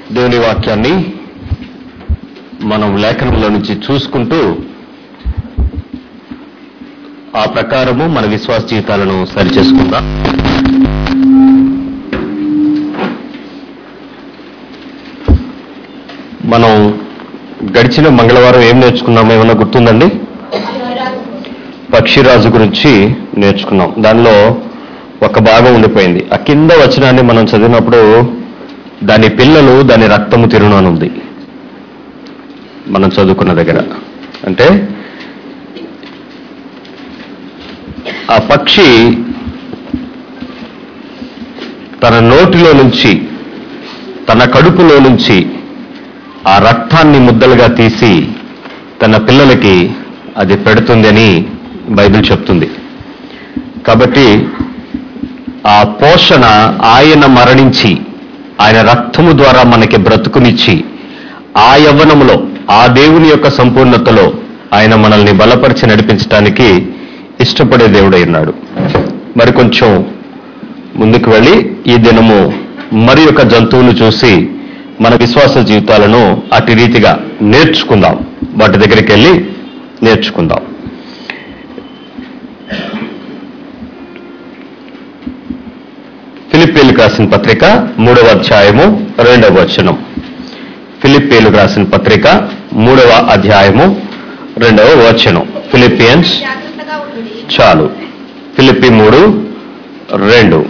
దేవుని వాక్యాన్ని మనం లేఖనంలో నుంచి చూసుకుంటూ ఆ ప్రకారము మన విశ్వాస జీవితాలను సరిచేసుకుందాం మనం గడిచిన మంగళవారం ఏం నేర్చుకున్నామో ఏమన్నా గుర్తుందండి పక్షిరాజు గురించి నేర్చుకున్నాం దానిలో ఒక భాగం ఉండిపోయింది ఆ కింద వచనాన్ని మనం చదివినప్పుడు దాని పిల్లలు దాని రక్తము తిరును అని ఉంది మనం చదువుకున్న దగ్గర అంటే ఆ పక్షి తన నోటిలో నుంచి తన కడుపులో నుంచి ఆ రక్తాన్ని ముద్దలుగా తీసి తన పిల్లలకి అది పెడుతుంది అని బైబిల్ చెప్తుంది కాబట్టి ఆ పోషణ ఆయన మరణించి ఆయన రక్తము ద్వారా మనకి బ్రతుకునిచ్చి ఆ యవ్వనములో ఆ దేవుని యొక్క సంపూర్ణతలో ఆయన మనల్ని బలపరిచి నడిపించడానికి ఇష్టపడే దేవుడై ఉన్నాడు మరి కొంచెం ముందుకు వెళ్ళి ఈ దినము మరి యొక్క జంతువును చూసి మన విశ్వాస జీవితాలను అటు రీతిగా నేర్చుకుందాం వాటి దగ్గరికి వెళ్ళి నేర్చుకుందాం ఫిలిప్పీలకు రాసిన పత్రిక మూడవ అధ్యాయము రెండవ వచనం ఫిలిప్పీలకు రాసిన పత్రిక మూడవ అధ్యాయము రెండవ వచనం ఫిలిపియన్స్ జాగ్రత్తగా ఉండుడి చాలు ఫిలిప్పి మూడు రెండు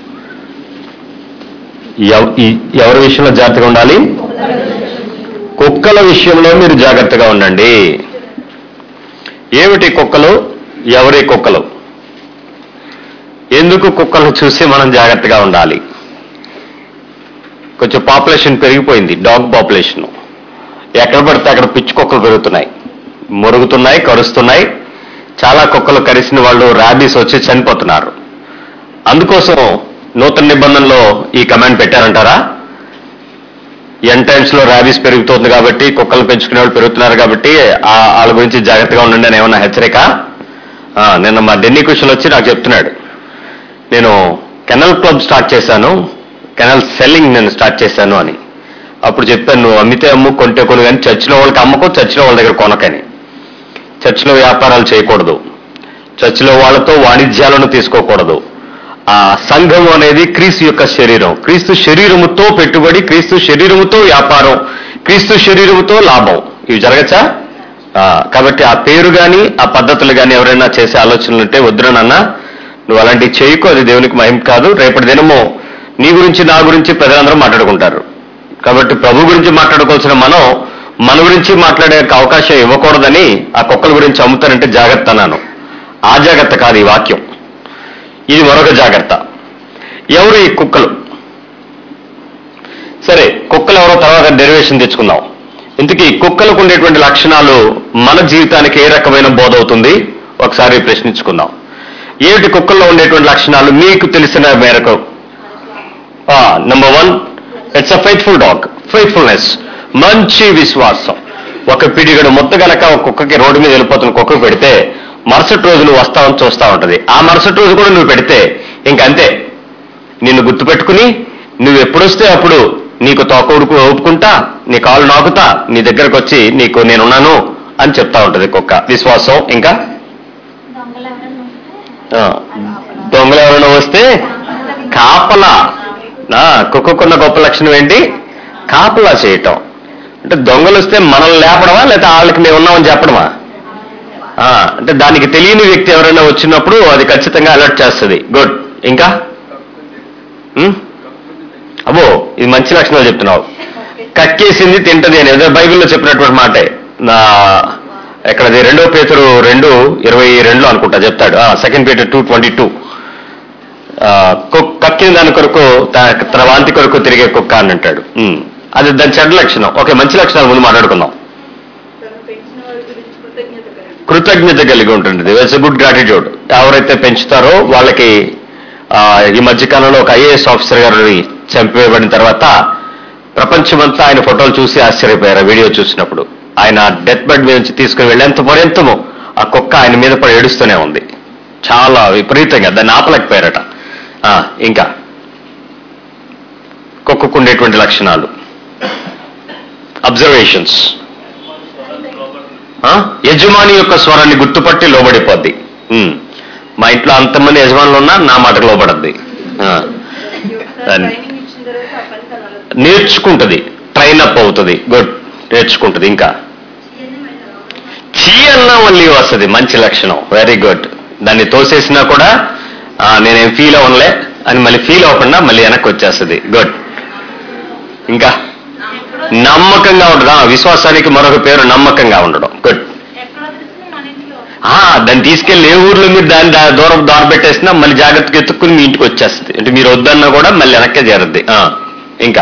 ఎవ- ఈ- ఎవరి విషయంలో జాగ్రత్తగా ఉండాలి కుక్కల విషయంలో మీరు జాగ్రత్తగా ఉండండి ఏమిటి కుక్కలు ఎవరి కుక్కలు ఎందుకు కుక్కలను చూసి మనం జాగ్రత్తగా ఉండాలి కొంచెం పాపులేషన్ పెరిగిపోయింది డాగ్ పాపులేషన్ ఎక్కడ పడితే అక్కడ పిచ్చి కుక్కలు పెరుగుతున్నాయి మురుగుతున్నాయి కరుస్తున్నాయి చాలా కుక్కలు కరిసిన వాళ్ళు ర్యాబీస్ వచ్చి చనిపోతున్నారు అందుకోసం నూతన నిబంధనలో ఈ కమాండ్ పెట్టారంటారా ఎన్ టైమ్స్ లో ర్యాబీస్ పెరుగుతోంది కాబట్టి కుక్కలు పెంచుకునే వాళ్ళు పెరుగుతున్నారు కాబట్టి ఆ- వాళ్ళ గురించి జాగ్రత్తగా ఉండండి అని ఏమన్నా హెచ్చరిక ఆ, నిన్న మా డెన్నీ కుషల్ వచ్చి నాకు చెప్తున్నాడు నేను కెనల్ క్లబ్ స్టార్ట్ చేశాను కెనల్ సెల్లింగ్ నేను స్టార్ట్ చేశాను అని అప్పుడు చెప్పాను నువ్వు అమ్మితే అమ్ము కొంటే కొను కానీ చర్చిలో వాళ్ళకి అమ్మకు చర్చిలో వాళ్ళ దగ్గర కొనకని చర్చిలో వ్యాపారాలు చేయకూడదు చర్చిలో వాళ్ళతో వాణిజ్యాలను తీసుకోకూడదు ఆ సంఘం అనేది క్రీస్తు యొక్క శరీరం క్రీస్తు శరీరముతో పెట్టుబడి క్రీస్తు శరీరముతో వ్యాపారం క్రీస్తు శరీరముతో లాభం ఇవి జరగచ్చా ఆ, కాబట్టి ఆ పేరు గాని ఆ పద్ధతులు గాని ఎవరైనా చేసే ఆలోచనలు ఉంటే వద్దురనన్నా నువ్వు అలాంటివి చేయకు అది దేవునికి మహిమ కాదు రేపటి దినము నీ గురించి నా గురించి ప్రజలందరూ మాట్లాడుకుంటారు కాబట్టి ప్రభు గురించి మాట్లాడుకోవాల్సిన మనం మన గురించి మాట్లాడే అవకాశం ఇవ్వకూడదని ఆ కుక్కల గురించి అమ్ముతానంటే జాగ్రత్త అన్నాను ఆ జాగ్రత్త కాదు ఈ వాక్యం ఇది మరొక జాగ్రత్త ఎవరు ఈ కుక్కలు సరే కుక్కలు ఎవరో తర్వాత డెరివేషన్ తెచ్చుకుందాం ఇంతకీ కుక్కలకు ఉండేటువంటి లక్షణాలు మన జీవితానికి ఏ రకమైన బోధ అవుతుంది ఒకసారి ప్రశ్నించుకుందాం ఏమిటి కుక్కల్లో ఉండేటువంటి లక్షణాలు మీకు తెలిసిన మేరకు number one it's a faithful dog faithfulness మంచి విశ్వాసం ఒక పిడిగడు ముద్ద గనక ఒక కుక్కకి రోడ్డు మీద వెళ్ళిపోతున్న కుక్క పెడితే మరుసటి రోజు నువ్వు వస్తావని చూస్తా ఉంటది ఆ మరుసటి రోజు కూడా నువ్వు పెడితే ఇంకంతే నిన్ను గుర్తుపెట్టుకుని నువ్వు ఎప్పుడొస్తే అప్పుడు నీకు తోక ఉడుకు ఊపుకుంటా నీ కాలు నాకుతా నీ దగ్గరకు వచ్చి నీకు నేనున్నాను అని చెప్తా ఉంటది కుక్క విశ్వాసం ఇంకా దొంగలు ఎవరైనా వస్తే ఆ, దొంగలు ఎవరైనా వస్తే కాపలా నా కుక్కకున్న గొప్ప లక్షణం ఏంటి కాపలా చేయటం అంటే దొంగలు వస్తే మనల్ని లేపడమా లేకపోతే వాళ్ళకి మేము ఉన్నామని చెప్పడమా ఆ, అంటే దానికి తెలియని వ్యక్తి ఎవరైనా వచ్చినప్పుడు అది ఖచ్చితంగా అలర్ట్ చేస్తుంది గుడ్ ఇంకా ఉం? అబ్బో ఇది మంచి లక్షణాలు చెప్తున్నావు కక్కేసింది తింటది అని ఏదో బైబిల్లో చెప్పినటువంటి మాటే నా ఎక్కడది రెండో పేతురు రెండు ఇరవై రెండులో అనుకుంటా చెప్తాడు second Peter two twenty two కక్కిన దాని కొరకు త- తన వాంతి కొరకు తిరిగే కుక్క అని అంటాడు ఉం. అది దాని చెడ్డ లక్షణం ఓకే మంచి లక్షణాలు ముందు మాట్లాడుకుందాం తను పెంచిన వారి గురించి కృతజ్ఞత కలిగి కృతజ్ఞత కలిగి ఉంటుంది ఇట్స్ ఎ గుడ్ గ్రాటిట్యూడ్ ఎవరైతే పెంచుతారో వాళ్ళకి ఆ, ఈ మధ్యకాలంలో ఒక ఐఏఎస్ ఆఫీసర్ గారు చంపివేయబడిన తర్వాత ప్రపంచమంతా ఆయన ఫోటోలు చూసి ఆశ్చర్యపోయారు ఆ వీడియో చూసినప్పుడు ఆయన డెత్ బెడ్ మీద నుంచి తీసుకుని వెళ్ళేంత పర్యంతము ఆ కుక్క ఆయన మీద పడి ఏడుస్తూనే ఉంది చాలా విపరీతంగా దాన్ని ఆపలేకపోయారట ఆ, ఇంకా కుక్కకు ఉండేటువంటి లక్షణాలు అబ్జర్వేషన్స్ యజమాని యొక్క స్వరాన్ని గుర్తుపట్టి లోబడిపోద్ది ఉమ్. మా ఇంట్లో అంతమంది యజమానులు ఉన్నా నా మాటకు లోబడద్ది ఆ. ఒకసారి ట్రైనింగ్ ఇచ్చిన తర్వాత ఆ పని తనాలి నేర్చుకుంటది ట్రైన్ అప్ అవుతుంది గుడ్ నేర్చుకుంటది ఇంకా చీ అన్నా మళ్ళీ వస్తుంది మంచి లక్షణం వెరీ గుడ్ దాన్ని తోసేసినా కూడా ఆ, నేనేం ఫీల్ అవ్వనులే అని మళ్ళీ ఫీల్ అవ్వకుండా మళ్ళీ వెనక్కి వచ్చేస్తుంది గుడ్ ఇంకా నమ్మకంగా ఉండడం ఆ, విశ్వాసానికి మరొక పేరు నమ్మకంగా ఉండడం గుడ్ ఎక్కడ వదిలేసినా మన ఇంట్లో ఆ, దాన్ని తీసుకెళ్లి ఏ ఊర్లో మీరు దాన్ని దా- దూరం దారి పెట్టేసినా మళ్ళీ జాగ్రత్తగా ఎత్తుక్కుని మీ ఇంటికి వచ్చేస్తుంది అంటే మీరు వద్దన్నా కూడా మళ్ళీ వెనక్కే చేరుద్ది ఆ, ఇంకా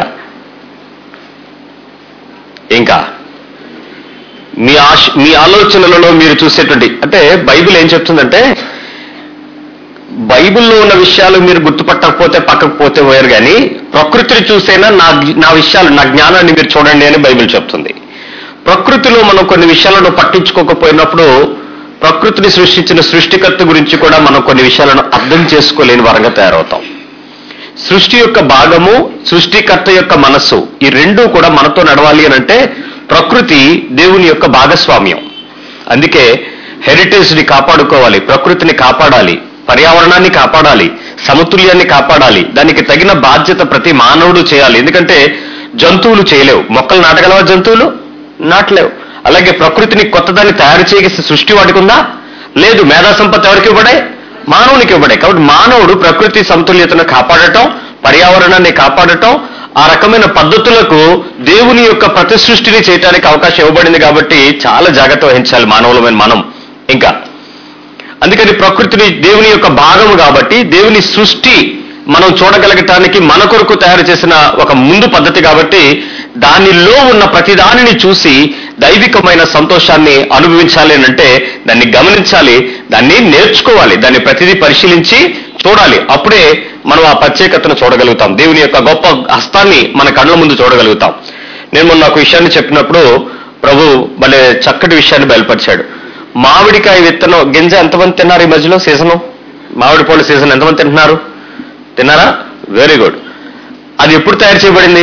ఇంకా మీ ఆశ మీ ఆలోచనలలో మీరు చూసేటువంటి అంటే బైబిల్ ఏం చెప్తుందంటే బైబిల్లో ఉన్న విషయాలు మీరు గుర్తుపట్టకపోతే పక్కకు పోతే పోయారు కానీ ప్రకృతిని చూసైనా నా నా విషయాలు నా జ్ఞానాన్ని మీరు చూడండి అని బైబిల్ చెప్తుంది ప్రకృతిలో మనం కొన్ని విషయాలను పట్టించుకోకపోయినప్పుడు ప్రకృతిని సృష్టించిన సృష్టికర్త గురించి కూడా మనం కొన్ని విషయాలను అర్థం చేసుకోలేని వరంగా తయారవుతాం సృష్టి యొక్క భాగము సృష్టికర్త యొక్క మనస్సు ఈ రెండూ కూడా మనతో నడవాలి అని అంటే ప్రకృతి దేవుని యొక్క భాగస్వామ్యం అందుకే హెరిటేజ్ ని కాపాడుకోవాలి ప్రకృతిని కాపాడాలి పర్యావరణాన్ని కాపాడాలి సమతుల్యాన్ని కాపాడాలి దానికి తగిన బాధ్యత ప్రతి మానవుడు చేయాలి ఎందుకంటే జంతువులు చేయలేవు మొక్కలు నాటగలవా జంతువులు నాటలేవు అలాగే ప్రకృతిని కొత్తదాన్ని తయారు చేసే సృష్టి వాడికి ఉందా లేదు మేధా సంపత్తి ఎవరికి ఇవ్వడే మానవునికి ఇవ్వడే కాబట్టి మానవుడు ప్రకృతి సమతుల్యతను కాపాడటం పర్యావరణాన్ని కాపాడటం ఆ రకమైన పద్ధతులకు దేవుని యొక్క ప్రతి సృష్టిని చేయడానికి అవకాశం ఇవ్వబడింది కాబట్టి చాలా జాగ్రత్త వహించాలి మానవులమైన మనం ఇంకా అందుకని ప్రకృతిని దేవుని యొక్క భాగము కాబట్టి దేవుని సృష్టి మనం చూడగలగటానికి మన కొరకు తయారు చేసిన ఒక ముందు పద్ధతి కాబట్టి దానిలో ఉన్న ప్రతి దానిని చూసి దైవికమైన సంతోషాన్ని అనుభవించాలి అని అంటే దాన్ని గమనించాలి దాన్ని నేర్చుకోవాలి దాన్ని ప్రతిదీ పరిశీలించి చూడాలి అప్పుడే మనం ఆ ప్రత్యేకతను చూడగలుగుతాం దేవుని యొక్క గొప్ప హస్తాన్ని మన కళ్ళ ముందు చూడగలుగుతాం నేను మొన్న ఒక విషయాన్ని చెప్పినప్పుడు ప్రభు భలే చక్కటి విషయాన్ని బయలుపరిచాడు మామిడికాయ విత్తనం గింజ ఎంతమంది తిన్నారు ఈ మధ్యలో సీజను మామిడి పళ్ళు సీజన్ ఎంతమంది తింటున్నారు తిన్నారా వెరీ గుడ్ అది ఎప్పుడు తయారు చేయబడింది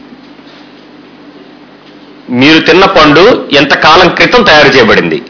మీరు తిన్న పండు ఎంత కాలం క్రితం తయారు చేయబడింది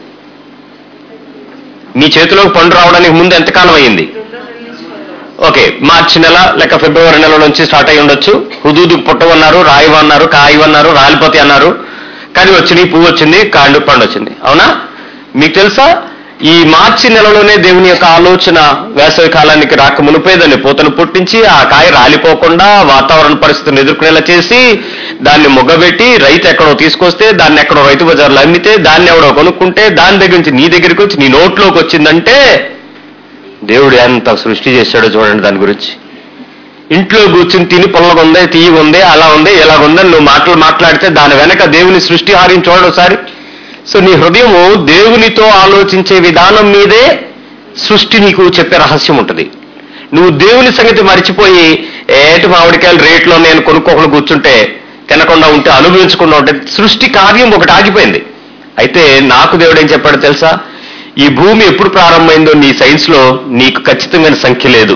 మీ చేతిలోకి పండు రావడానికి ముందు ఎంత కాలం అయింది రెండో నెల నుంచి మొదలు. ఓకే మార్చి నెల లేక ఫిబ్రవరి నెల నుంచి స్టార్ట్ అయి ఉండొచ్చు హుదూదు పుట్టవన్నారు రాయివన్నారు కాయవన్నారు రాలిపోతాయి అన్నారు కానీ వచ్చింది పువ్వు వచ్చింది కాండు పండు వచ్చింది అవునా మీకు తెలుసా ఈ మార్చి నెలలోనే దేవుని యొక్క ఆలోచన వేసవి కాలానికి రాక మునిపే దాన్ని పూతను పుట్టించి ఆ కాయ రాలిపోకుండా వాతావరణ పరిస్థితులను ఎదుర్కొనేలా చేసి దాన్ని మొగ్గబెట్టి రైతు ఎక్కడో తీసుకొస్తే దాన్ని ఎక్కడో రైతు బజార్లో అమ్మితే దాన్ని ఎవడో కొనుక్కుంటే దాని దగ్గర నుంచి నీ దగ్గరికి వచ్చి నీ నోట్లోకి వచ్చిందంటే దేవుడు ఎంత సృష్టి చేశాడో చూడండి దాని గురించి ఇంట్లో కూర్చుని తిని పొల్లగా ఉందే తీయగా ఉందే అలా ఉందే ఎలా ఉందని నువ్వు మాటలు మాట్లాడితే దాని వెనక దేవుని సృష్టి హారిని చూడండి ఒకసారి సో నీ హృదయము దేవునితో ఆలోచించే విధానం మీదే సృష్టి నీకు చెప్పే రహస్యం ఉంటుంది నువ్వు దేవుని సంగతి మర్చిపోయి ఏటి మామిడికాయలు రేట్లో నేను కొనుక్కోకుండా కూర్చుంటే తినకుండా ఉంటే అనుభవించకుండా ఉంటే సృష్టి కార్యం ఒకటి ఆగిపోయింది అయితే నాకు దేవుడు ఏం చెప్పాడో తెలుసా ఈ భూమి ఎప్పుడు ప్రారంభమైందో నీ సైన్స్ లో నీకు ఖచ్చితమైన సంఖ్య లేదు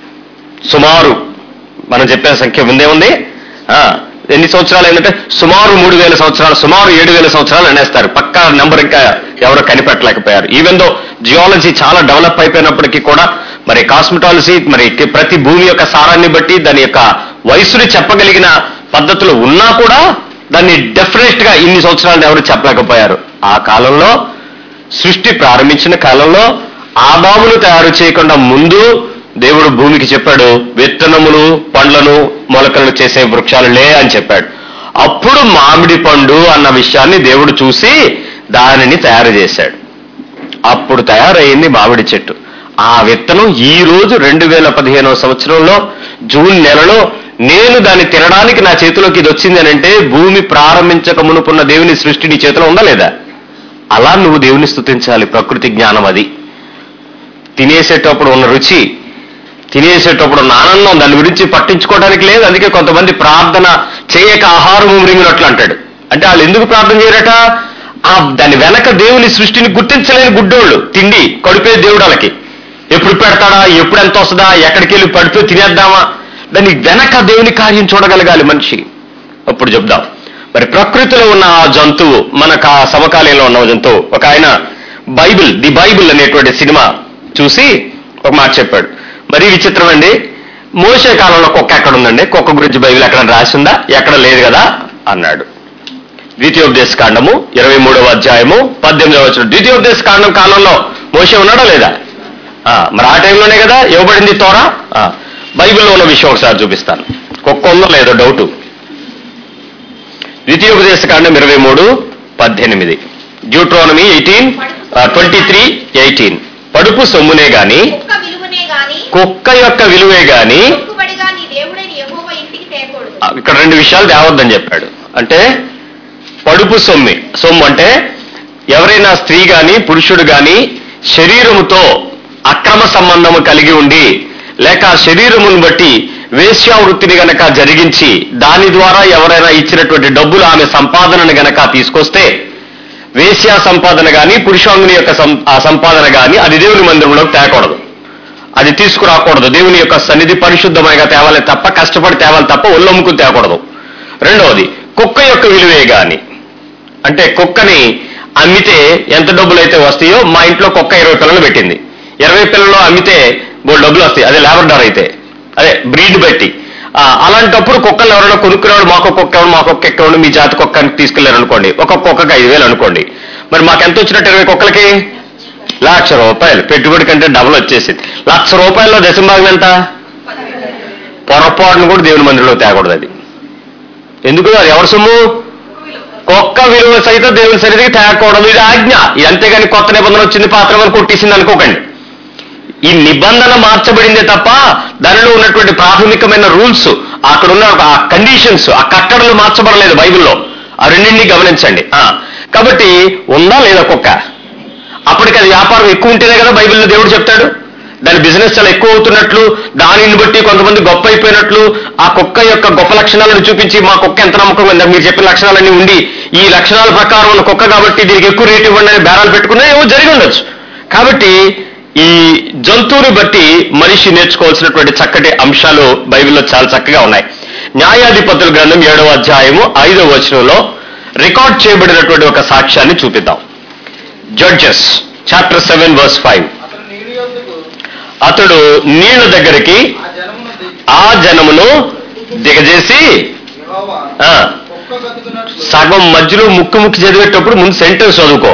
సుమారు మనం చెప్పిన సంఖ్య ముందే ఉంది ఆ, ఎన్ని సంవత్సరాలు ఏంటంటే సుమారు మూడు వేల సంవత్సరాలు సుమారు ఏడు వేల సంవత్సరాలు అనేస్తారు పక్కా నెంబర్ ఇంకా ఎవరు కనిపెట్టలేకపోయారు ఈవెన్ దో జియాలజీ చాలా డెవలప్ అయిపోయినప్పటికీ కూడా మరి కాస్మెటాలజీ మరి ప్రతి భూమి యొక్క సారాన్ని బట్టి దాని యొక్క వయసుని చెప్పగలిగిన పద్ధతులు ఉన్నా కూడా దాన్ని డెఫినెట్ గా ఇన్ని సంవత్సరాలు ఎవరు చెప్పలేకపోయారు ఆ కాలంలో సృష్టి ప్రారంభించిన కాలంలో ఆదామును తయారు చేయకుండా ముందు దేవుడు భూమికి చెప్పాడు విత్తనములు పండ్లను మొలకలను చేసే వృక్షాలు లే అని చెప్పాడు అప్పుడు మామిడి పండు అన్న విషయాన్ని దేవుడు చూసి దానిని తయారు చేశాడు అప్పుడు తయారైంది మామిడి చెట్టు ఆ విత్తనం ఈ రోజు రెండు వేల పదిహేనవ సంవత్సరంలో జూన్ నెలలో నేను దాన్ని తినడానికి నా చేతిలోకి ఇది వచ్చింది అని అంటే భూమి ప్రారంభించక మునుపున్న దేవుని సృష్టి నీ చేతిలో ఉందా లేదా అలా నువ్వు దేవుని స్తుతించాలి ప్రకృతి జ్ఞానం అది తినేసేటప్పుడు ఉన్న రుచి తినేసేటప్పుడు ఉన్న ఆనందం దాని గురించి పట్టించుకోవడానికి లేదు అందుకే కొంతమంది ప్రార్థన చేయక ఆహారం మృంగినట్లు అంటాడు అంటే వాళ్ళు ఎందుకు ప్రార్థన చేయరట ఆ దాని వెనక దేవుని సృష్టిని గుర్తించలేని గుడ్డోళ్ళు తిండి కడుపే దేవుడు వాళ్ళకి ఎప్పుడు పెడతాడా ఎప్పుడు ఎంత వస్తుందా ఎక్కడికి వెళ్ళి పడిపోయి తినేద్దామా దాని వెనక దేవుని కార్యం చూడగలగాలి మనిషి అప్పుడు చెప్దాం మరి ప్రకృతిలో ఉన్న ఆ జంతువు మనకు ఆ సమకాలీనంలో ఉన్న జంతువు ఒక ఆయన బైబిల్ ది బైబిల్ అనేటువంటి సినిమా చూసి ఒక మాట చెప్పాడు మరీ విచిత్రం అండి మోసే కాలంలో కుక్క ఎక్కడ ఉందండి కుక్క గురించి బైబిల్ ఎక్కడ రాసి ఉందా ఎక్కడ లేదు కదా అన్నాడు ద్వితీయోపదేశ కాండము ఇరవై మూడవ అధ్యాయము పద్దెనిమిదవ వచ్చిన ద్వితీయోపదేశ కాండం కాలంలో మోసే ఉన్నాడా లేదా ఆ, మరి ఆ టైంలోనే కదా ఇవ్వబడింది తోరా ఆ, బైబిల్లో ఉన్న విషయం ఒకసారి చూపిస్తాను కుక్క ఉందో లేదో డౌటు ద్వితీయోపదేశ కాండం ఇరవై మూడు పద్దెనిమిది Deuteronomy eighteen twenty three eighteen పడుపు సొమ్మునే గాని కుక్క విలువనే గాని కుక్క యొక్క విలువే గాని మొక్కుబడిగా నీ దేవుడైన యెహోవా ఇంటికి తేకూడదు ఆ, ఇక్కడ రెండు విషయాలు తేవద్దని చెప్పాడు అంటే పడుపు సొమ్మి సొమ్ము అంటే ఎవరైనా స్త్రీ గాని పురుషుడు గాని శరీరముతో అక్రమ సంబంధము కలిగి ఉండి లేక శరీరమును బట్టి వేశ్యావృత్తిని గనక జరిగించి దాని ద్వారా ఎవరైనా ఇచ్చినటువంటి డబ్బులు ఆమె సంపాదనను గనక తీసుకొస్తే వేశ్యా సంపాదన గాని పురుషాంగుని యొక్క సం- ఆ సంపాదన గాని అది దేవుని మందిరంలోకి తేకూడదు అది తీసుకురాకూడదు దేవుని యొక్క సన్నిధి పరిశుద్ధమైగా తేవాలి తప్ప కష్టపడి తేవాలి తప్ప ఒళ్ళొమ్ముకుని తేకూడదు రెండవది కుక్క యొక్క విలువే గాని అంటే కుక్కని అమ్మితే ఎంత డబ్బులు అయితే వస్తాయో మా ఇంట్లో కుక్క ఇరవై పిల్లలు పెట్టింది ఇరవై పిల్లలు అమ్మితే బోల్ డబ్బులు వస్తాయి అదే లేబర్డార్ అయితే అదే బ్రీడ్ బట్టి ఆ, అలాంటప్పుడు కుక్కలు ఎవరైనా కొనుక్కునేవాడు మాకు కుక్క ఎవరు మా కుక్క ఎక్కడ మీ జాతి కుక్కని తీసుకెళ్లారు అనుకోండి ఒక కుక్కకి ఐదు వేలు అనుకోండి మరి మాకు ఎంత వచ్చినట్టు ఇరవై కుక్కలకి లక్ష రూపాయలు పెట్టుబడి కంటే డబుల్ వచ్చేసింది లక్ష రూపాయల్లో దశంభాగం ఎంత పొరపాటును కూడా దేవుని మందిరంలో తేకూడదు అది ఎందుకు అది ఎవరి సొమ్ము కుక్క విలువ సైతం దేవుని సన్నిధికి తేకూడదు ఇది ఆజ్ఞ ఇది అంతేగాని కొత్త నిబంధన వచ్చింది పాత్ర వరకు కొట్టేసింది అనుకోకండి ఈ నిబంధన మార్చబడిందే తప్ప దానిలో ఉన్నటువంటి ప్రాథమికమైన రూల్స్ అక్కడ ఉన్న ఆ కండిషన్స్ ఆ కట్టడలు మార్చబడలేదు బైబిల్లో ఆ రెండింటినీ గమనించండి ఆ, కాబట్టి ఉందా లేదా కుక్క అప్పటికి అది వ్యాపారం ఎక్కువ ఉంటేనే కదా బైబిల్లో దేవుడు చెప్తాడు దాని బిజినెస్ చాలా ఎక్కువ అవుతున్నట్లు దానిని బట్టి కొంతమంది గొప్ప అయిపోయినట్లు ఆ కుక్క యొక్క గొప్ప లక్షణాలను చూపించి మా కుక్క ఎంత నమ్మకం ఉందా మీరు చెప్పిన లక్షణాలన్నీ ఉండి ఈ లక్షణాల ప్రకారం ఉన్న కుక్క కాబట్టి దీనికి ఎక్కువ రేటు ఇవ్వండి అని బేరాలు పెట్టుకున్నా ఏమో జరిగి ఉండొచ్చు కాబట్టి ఈ జంతువుని బట్టి మనిషి నేర్చుకోవాల్సినటువంటి చక్కటి అంశాలు బైబిల్లో చాలా చక్కగా ఉన్నాయి న్యాయాధిపతుల గ్రంథం ఏడవ అధ్యాయము ఐదవ వచనంలో రికార్డ్ చేయబడినటువంటి ఒక సాక్ష్యాన్ని చూపిద్దాం Judges chapter seven verse five అతను నీటి యొద్దకు అతడు నీళ్ల దగ్గరికి ఆ జనమును దిగి ఆ జనమును దిగజేసి యెహోవా ఆ, కుక్క గతుకున్నట్లు సగం మధ్యలో ముక్కు ముక్కు చదివేటప్పుడు ముందు సెంటెన్స్ చదువుకో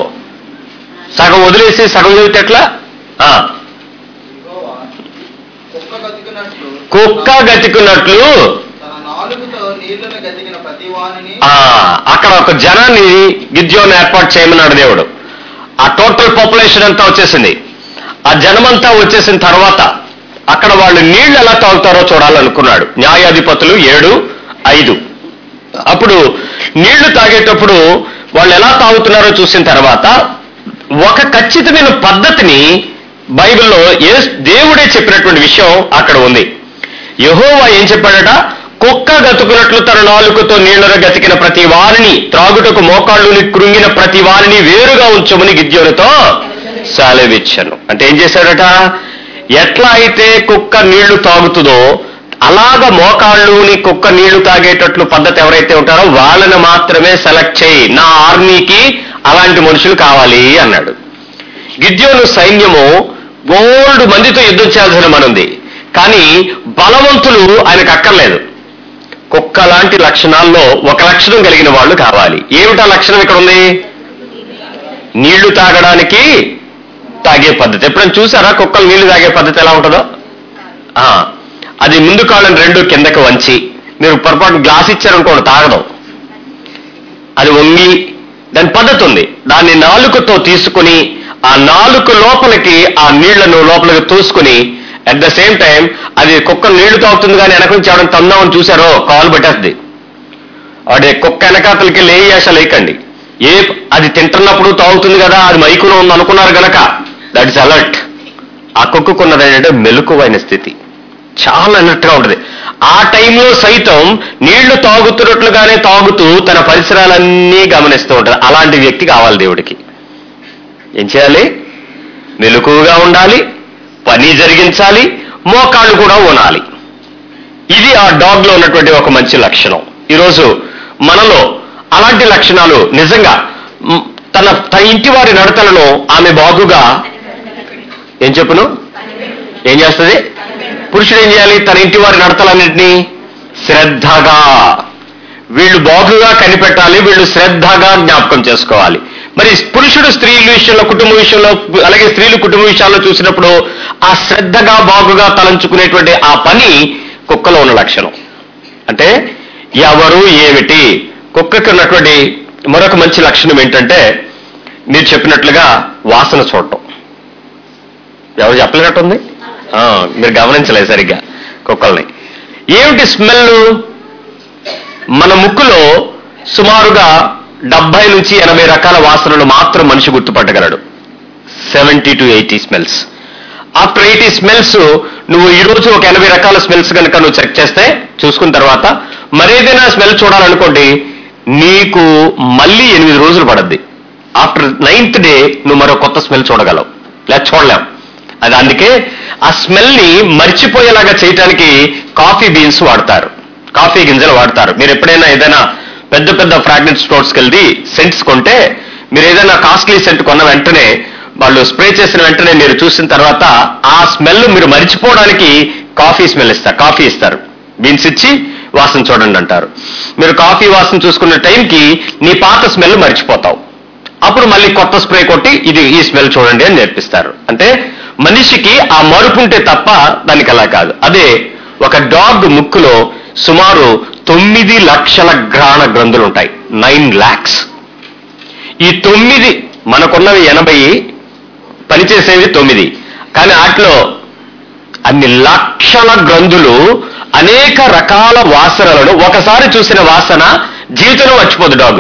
సగం వదిలేసి సగం చదివితే ఎట్లా ఆ, యెహోవా కుక్క గతుకున్నట్లు కుక్క గతికున్నట్లు తన నాలుగుతో నీళ్లను గతికిన ప్రతి వానిని ఆ, అక్కడ ఒక జనాన్ని గిద్యోని ఏర్పాటు చేయమన్నాడు దేవుడు ఆ టోటల్ పాపులేషన్ అంతా వచ్చేసింది ఆ జనమంతా వచ్చేసిన తర్వాత అక్కడ వాళ్ళు నీళ్లు ఎలా తాగుతారో చూడాలనుకున్నాడు న్యాయాధిపతులు ఏడు ఐదు అప్పుడు నీళ్లు తాగేటప్పుడు వాళ్ళు ఎలా తాగుతున్నారో చూసిన తర్వాత ఒక ఖచ్చితమైన పద్ధతిని బైబిల్లో ఏ దేవుడే చెప్పినటువంటి విషయం అక్కడ ఉంది యెహోవా ఏం చెప్పాడట కుక్క గతుకున్నట్లు తన నాలుకతో నీళ్లను గతికిన ప్రతి వారిని త్రాగుటకు మోకాళ్ళుని కృంగిన ప్రతి వారిని వేరుగా ఉంచమని గిద్యోనితో సెలవిచ్చాను అంటే ఏం చేశాడట ఎట్లా అయితే కుక్క నీళ్లు తాగుతుందో అలాగ మోకాళ్ళుని కుక్క నీళ్లు తాగేటట్లు పద్ధతి ఎవరైతే ఉంటారో వాళ్ళని మాత్రమే సెలెక్ట్ చేయి నా ఆర్మీకి అలాంటి మనుషులు కావాలి అన్నాడు గిద్యోను సైన్యము గోల్డ్ మందితో యుద్ధం చేయాల్సిన మనుంది కానీ బలవంతులు ఆయనకు అక్కర్లేదు కుక్క లాంటి లక్షణాల్లో ఒక లక్షణం కలిగిన వాళ్ళు కావాలి ఏమిటా లక్షణం ఇక్కడ ఉంది నీళ్లు తాగడానికి తాగే పద్ధతి ఎప్పుడైనా చూసారా కుక్కలు నీళ్లు తాగే పద్ధతి ఎలా ఉంటుందో ఆ, అది ముందు కాళ్ళని రెండు కిందకి వంచి మీరు పొరపాటు గ్లాస్ ఇచ్చారనుకోండి తాగడం అది వంగి దాని పద్ధతి ఉంది దాన్ని నాలుకతో తీసుకుని ఆ నాలుక లోపలికి ఆ నీళ్లను లోపలికి తోసుకుని అట్ ద సేమ్ టైం అది కుక్క నీళ్లు తాగుతుంది కానీ వెనక నుంచి ఎవరైనా తందామని చూసారో కాలు పెట్టేస్తుంది వాడి కుక్క వెనకాతలకి లేయాస లేకండి ఏ అది తింటున్నప్పుడు తాగుతుంది కదా అది మైకులో ఉంది అనుకున్నారు గనక దట్ ఇస్ అలర్ట్ ఆ కుక్కకున్నది ఏంటంటే మెలకువైన స్థితి చాలా అలర్ట్గా ఉంటుంది ఆ టైంలో సైతం నీళ్లు తాగుతున్నట్లుగానే తాగుతూ తన పరిసరాలన్నీ గమనిస్తూ ఉంటుంది అలాంటి వ్యక్తి కావాలి దేవుడికి ఏం చేయాలి మెలకువగా ఉండాలి పని జరిగించాలి మోకాళ్ళు కూడా ఉనాలి ఇది ఆ డాగ్ లో ఉన్నటువంటి ఒక మంచి లక్షణం ఈరోజు మనలో అలాంటి లక్షణాలు నిజంగా మ్, తన తన ఇంటి వారి నడతలను ఆమె బాగుగా ఏం చెప్పును ఏం చేస్తుంది పురుషుడు ఏం చేయాలి తన ఇంటి వారి నడతలన్నింటినీ శ్రద్ధగా వీళ్ళు బాగుగా కనిపెట్టాలి వీళ్ళు శ్రద్ధగా జ్ఞాపకం చేసుకోవాలి మరి పురుషుడు స్త్రీల విషయంలో కుటుంబ విషయంలో అలాగే స్త్రీలు కుటుంబ విషయాల్లో చూసినప్పుడు ఆ శ్రద్ధగా బాగుగా తలంచుకునేటువంటి ఆ పని కుక్కలో ఉన్న లక్షణం అంటే ఎవరు ఏమిటి కుక్కకి ఉన్నటువంటి మరొక మంచి లక్షణం ఏంటంటే మీరు చెప్పినట్లుగా వాసన చూడటం ఎవరు చెప్పలేనట్టుంది ఆ, మీరు గమనించలేదు సరిగ్గా కుక్కల్ని ఏమిటి స్మెల్ మన ముక్కులో సుమారుగా డెబ్బై నుంచి ఎనభై రకాల వాసనలు మాత్రం మనిషి గుర్తుపట్టగలడు seventy to eighty smells after eighty smells నువ్వు ఈ రోజు ఒక ఎనభై రకాల స్మెల్స్ కనుక నువ్వు చెక్ చేస్తే చూసుకున్న తర్వాత మరేదైనా స్మెల్ చూడాలనుకోండి నీకు మళ్ళీ ఎనిమిది రోజులు పడద్ది ఆఫ్టర్ నైన్త్ డే నువ్వు మరో కొత్త స్మెల్ చూడగలవు లేదా చూడలేం అది అందుకే ఆ స్మెల్ ని మర్చిపోయేలాగా చేయటానికి కాఫీ బీన్స్ వాడతారు కాఫీ గింజలు వాడతారు మీరు ఎప్పుడైనా ఏదైనా పెద్ద పెద్ద ఫ్రాగ్రెన్స్ స్టోర్స్కి వెళ్ళి సెంట్స్ కొంటే మీరు ఏదైనా కాస్ట్లీ సెంట్ కొన్న వెంటనే వాళ్ళు స్ప్రే చేసిన వెంటనే మీరు చూసిన తర్వాత ఆ స్మెల్ మీరు మరిచిపోవడానికి కాఫీ స్మెల్ ఇస్తారు కాఫీ ఇస్తారు బీన్స్ ఇచ్చి వాసన చూడండి అంటారు మీరు కాఫీ వాసన చూసుకున్న టైంకి నీ పాత స్మెల్ మర్చిపోతావు అప్పుడు మళ్ళీ కొత్త స్ప్రే కొట్టి ఇది ఈ స్మెల్ చూడండి అని నేర్పిస్తారు అంటే మనిషికి ఆ మరుపు ఉంటే తప్ప దానికి అలా కాదు అదే ఒక డాగ్ ముక్కులో సుమారు తొమ్మిది లక్షల గ్రాణ గ్రంథులు ఉంటాయి నైన్ ల్యాక్స్ ఈ తొమ్మిది మనకున్నవి ఎనభై పనిచేసేవి తొమ్మిది కానీ వాటిలో అన్ని లక్షల గ్రంథులు అనేక రకాల వాసనలను ఒకసారి చూసిన వాసన జీవితంలో మర్చిపోదు డాగ్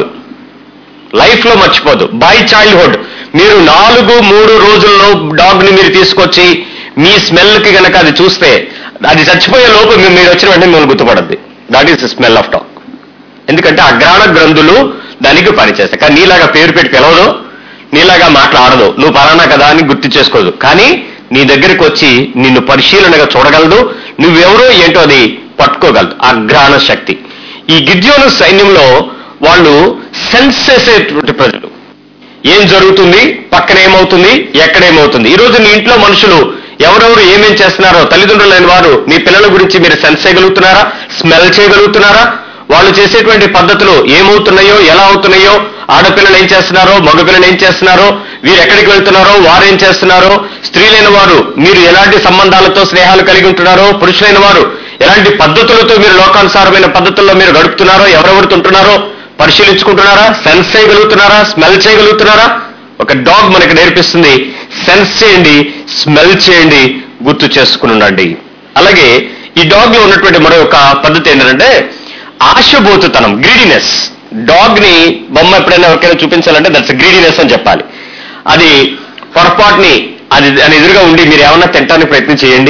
లైఫ్ లో మర్చిపోదు బై చైల్డ్హుడ్ మీరు నాలుగు మూడు రోజుల్లో డాగ్ ని మీరు తీసుకొచ్చి మీ స్మెల్ కి గనక అది చూస్తే అది చచ్చిపోయే లోపు మీ- మీరు వచ్చిన వెంటనే మిమ్మల్ని గుర్తుపడద్ది that is smell of dog ఎందుకంటే అగ్రాణ గ్రంథులు దానికి పనిచేస్తాయి కానీ నీలాగా పేరు పెట్టి పిలవదు నీలాగా మాట్లాడదు నువ్వు పలానా కదా అని గుర్తు చేసుకోదు కానీ నీ దగ్గరికి వచ్చి నిన్ను పరిశీలనగా చూడగలదు నువ్వెవరో ఏంటో అది పట్టుకోగలదు అగ్రాణ శక్తి ఈ గిద్యోను సైన్యంలో వాళ్ళు సెన్స్ చేసేటువంటి ప్రజలు ఏం జరుగుతుంది పక్కన ఏమవుతుంది ఎక్కడేమవుతుంది ఈ రోజు నీ ఇంట్లో మనుషులు ఎవరెవరు ఏమేం చేస్తున్నారో తల్లిదండ్రులు లేని వారు మీ పిల్లల గురించి మీరు సెన్స్ చేయగలుగుతున్నారా స్మెల్ చేయగలుగుతున్నారా వాళ్ళు చేసేటువంటి పద్ధతులు ఏమవుతున్నాయో ఎలా అవుతున్నాయో ఆడపిల్లలు ఏం చేస్తున్నారో మగపిల్లలు ఏం చేస్తున్నారో వీరు ఎక్కడికి వెళ్తున్నారో వారు ఏం చేస్తున్నారో స్త్రీలైన వారు మీరు ఎలాంటి సంబంధాలతో స్నేహాలు కలిగి ఉంటున్నారో పురుషులైన వారు ఎలాంటి పద్ధతులతో మీరు లోకానుసారమైన పద్ధతుల్లో మీరు గడుపుతున్నారో ఎవరెవరు ఉంటున్నారో పరిశీలించుకుంటున్నారా సెన్స్ చేయగలుగుతున్నారా స్మెల్ చేయగలుగుతున్నారా ఒక డాగ్ మనకి నేర్పిస్తుంది సెన్స్ చేయండి స్మెల్ చేయండి గుర్తు చేసుకుని ఉండండి అలాగే ఈ డాగ్ లో ఉన్నటువంటి మరొక పద్ధతి ఏంటంటే ఆశబోతుతనం గ్రీడినెస్ డాగ్ ని బొమ్మ ఎప్పుడైనా ఎవరికైనా చూపించాలంటే దట్స్ గ్రీడినెస్ అని చెప్పాలి అది పొరపాటుని అది దాని ఎదురుగా ఉండి మీరు ఏమన్నా తినడానికి ప్రయత్నం చేయండి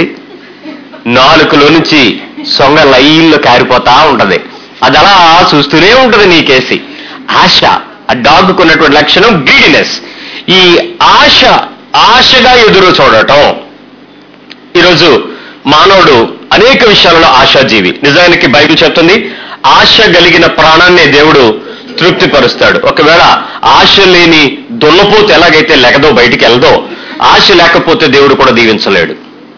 నాలుకలో నుంచి సొంగ లైన్లో కారిపోతా ఉంటది అది అలా చూస్తూనే ఉంటది నీకేసి ఆశ ఆ డాగ్ ఉన్నటువంటి లక్షణం గ్రీడినెస్ ఈ ఆశ ఆశగా ఎదురు చూడటం ఈరోజు మానవుడు అనేక విషయాలలో ఆశాజీవి నిజానికి బైబిల్ చెప్తుంది ఆశ కలిగిన ప్రాణాన్ని దేవుడు తృప్తిపరుస్తాడు ఒకవేళ ఆశ లేని దున్నపోతు ఎలాగైతే లెగదో బయటికి వెళ్దో ఆశ లేకపోతే దేవుడు కూడా దీవించలేడు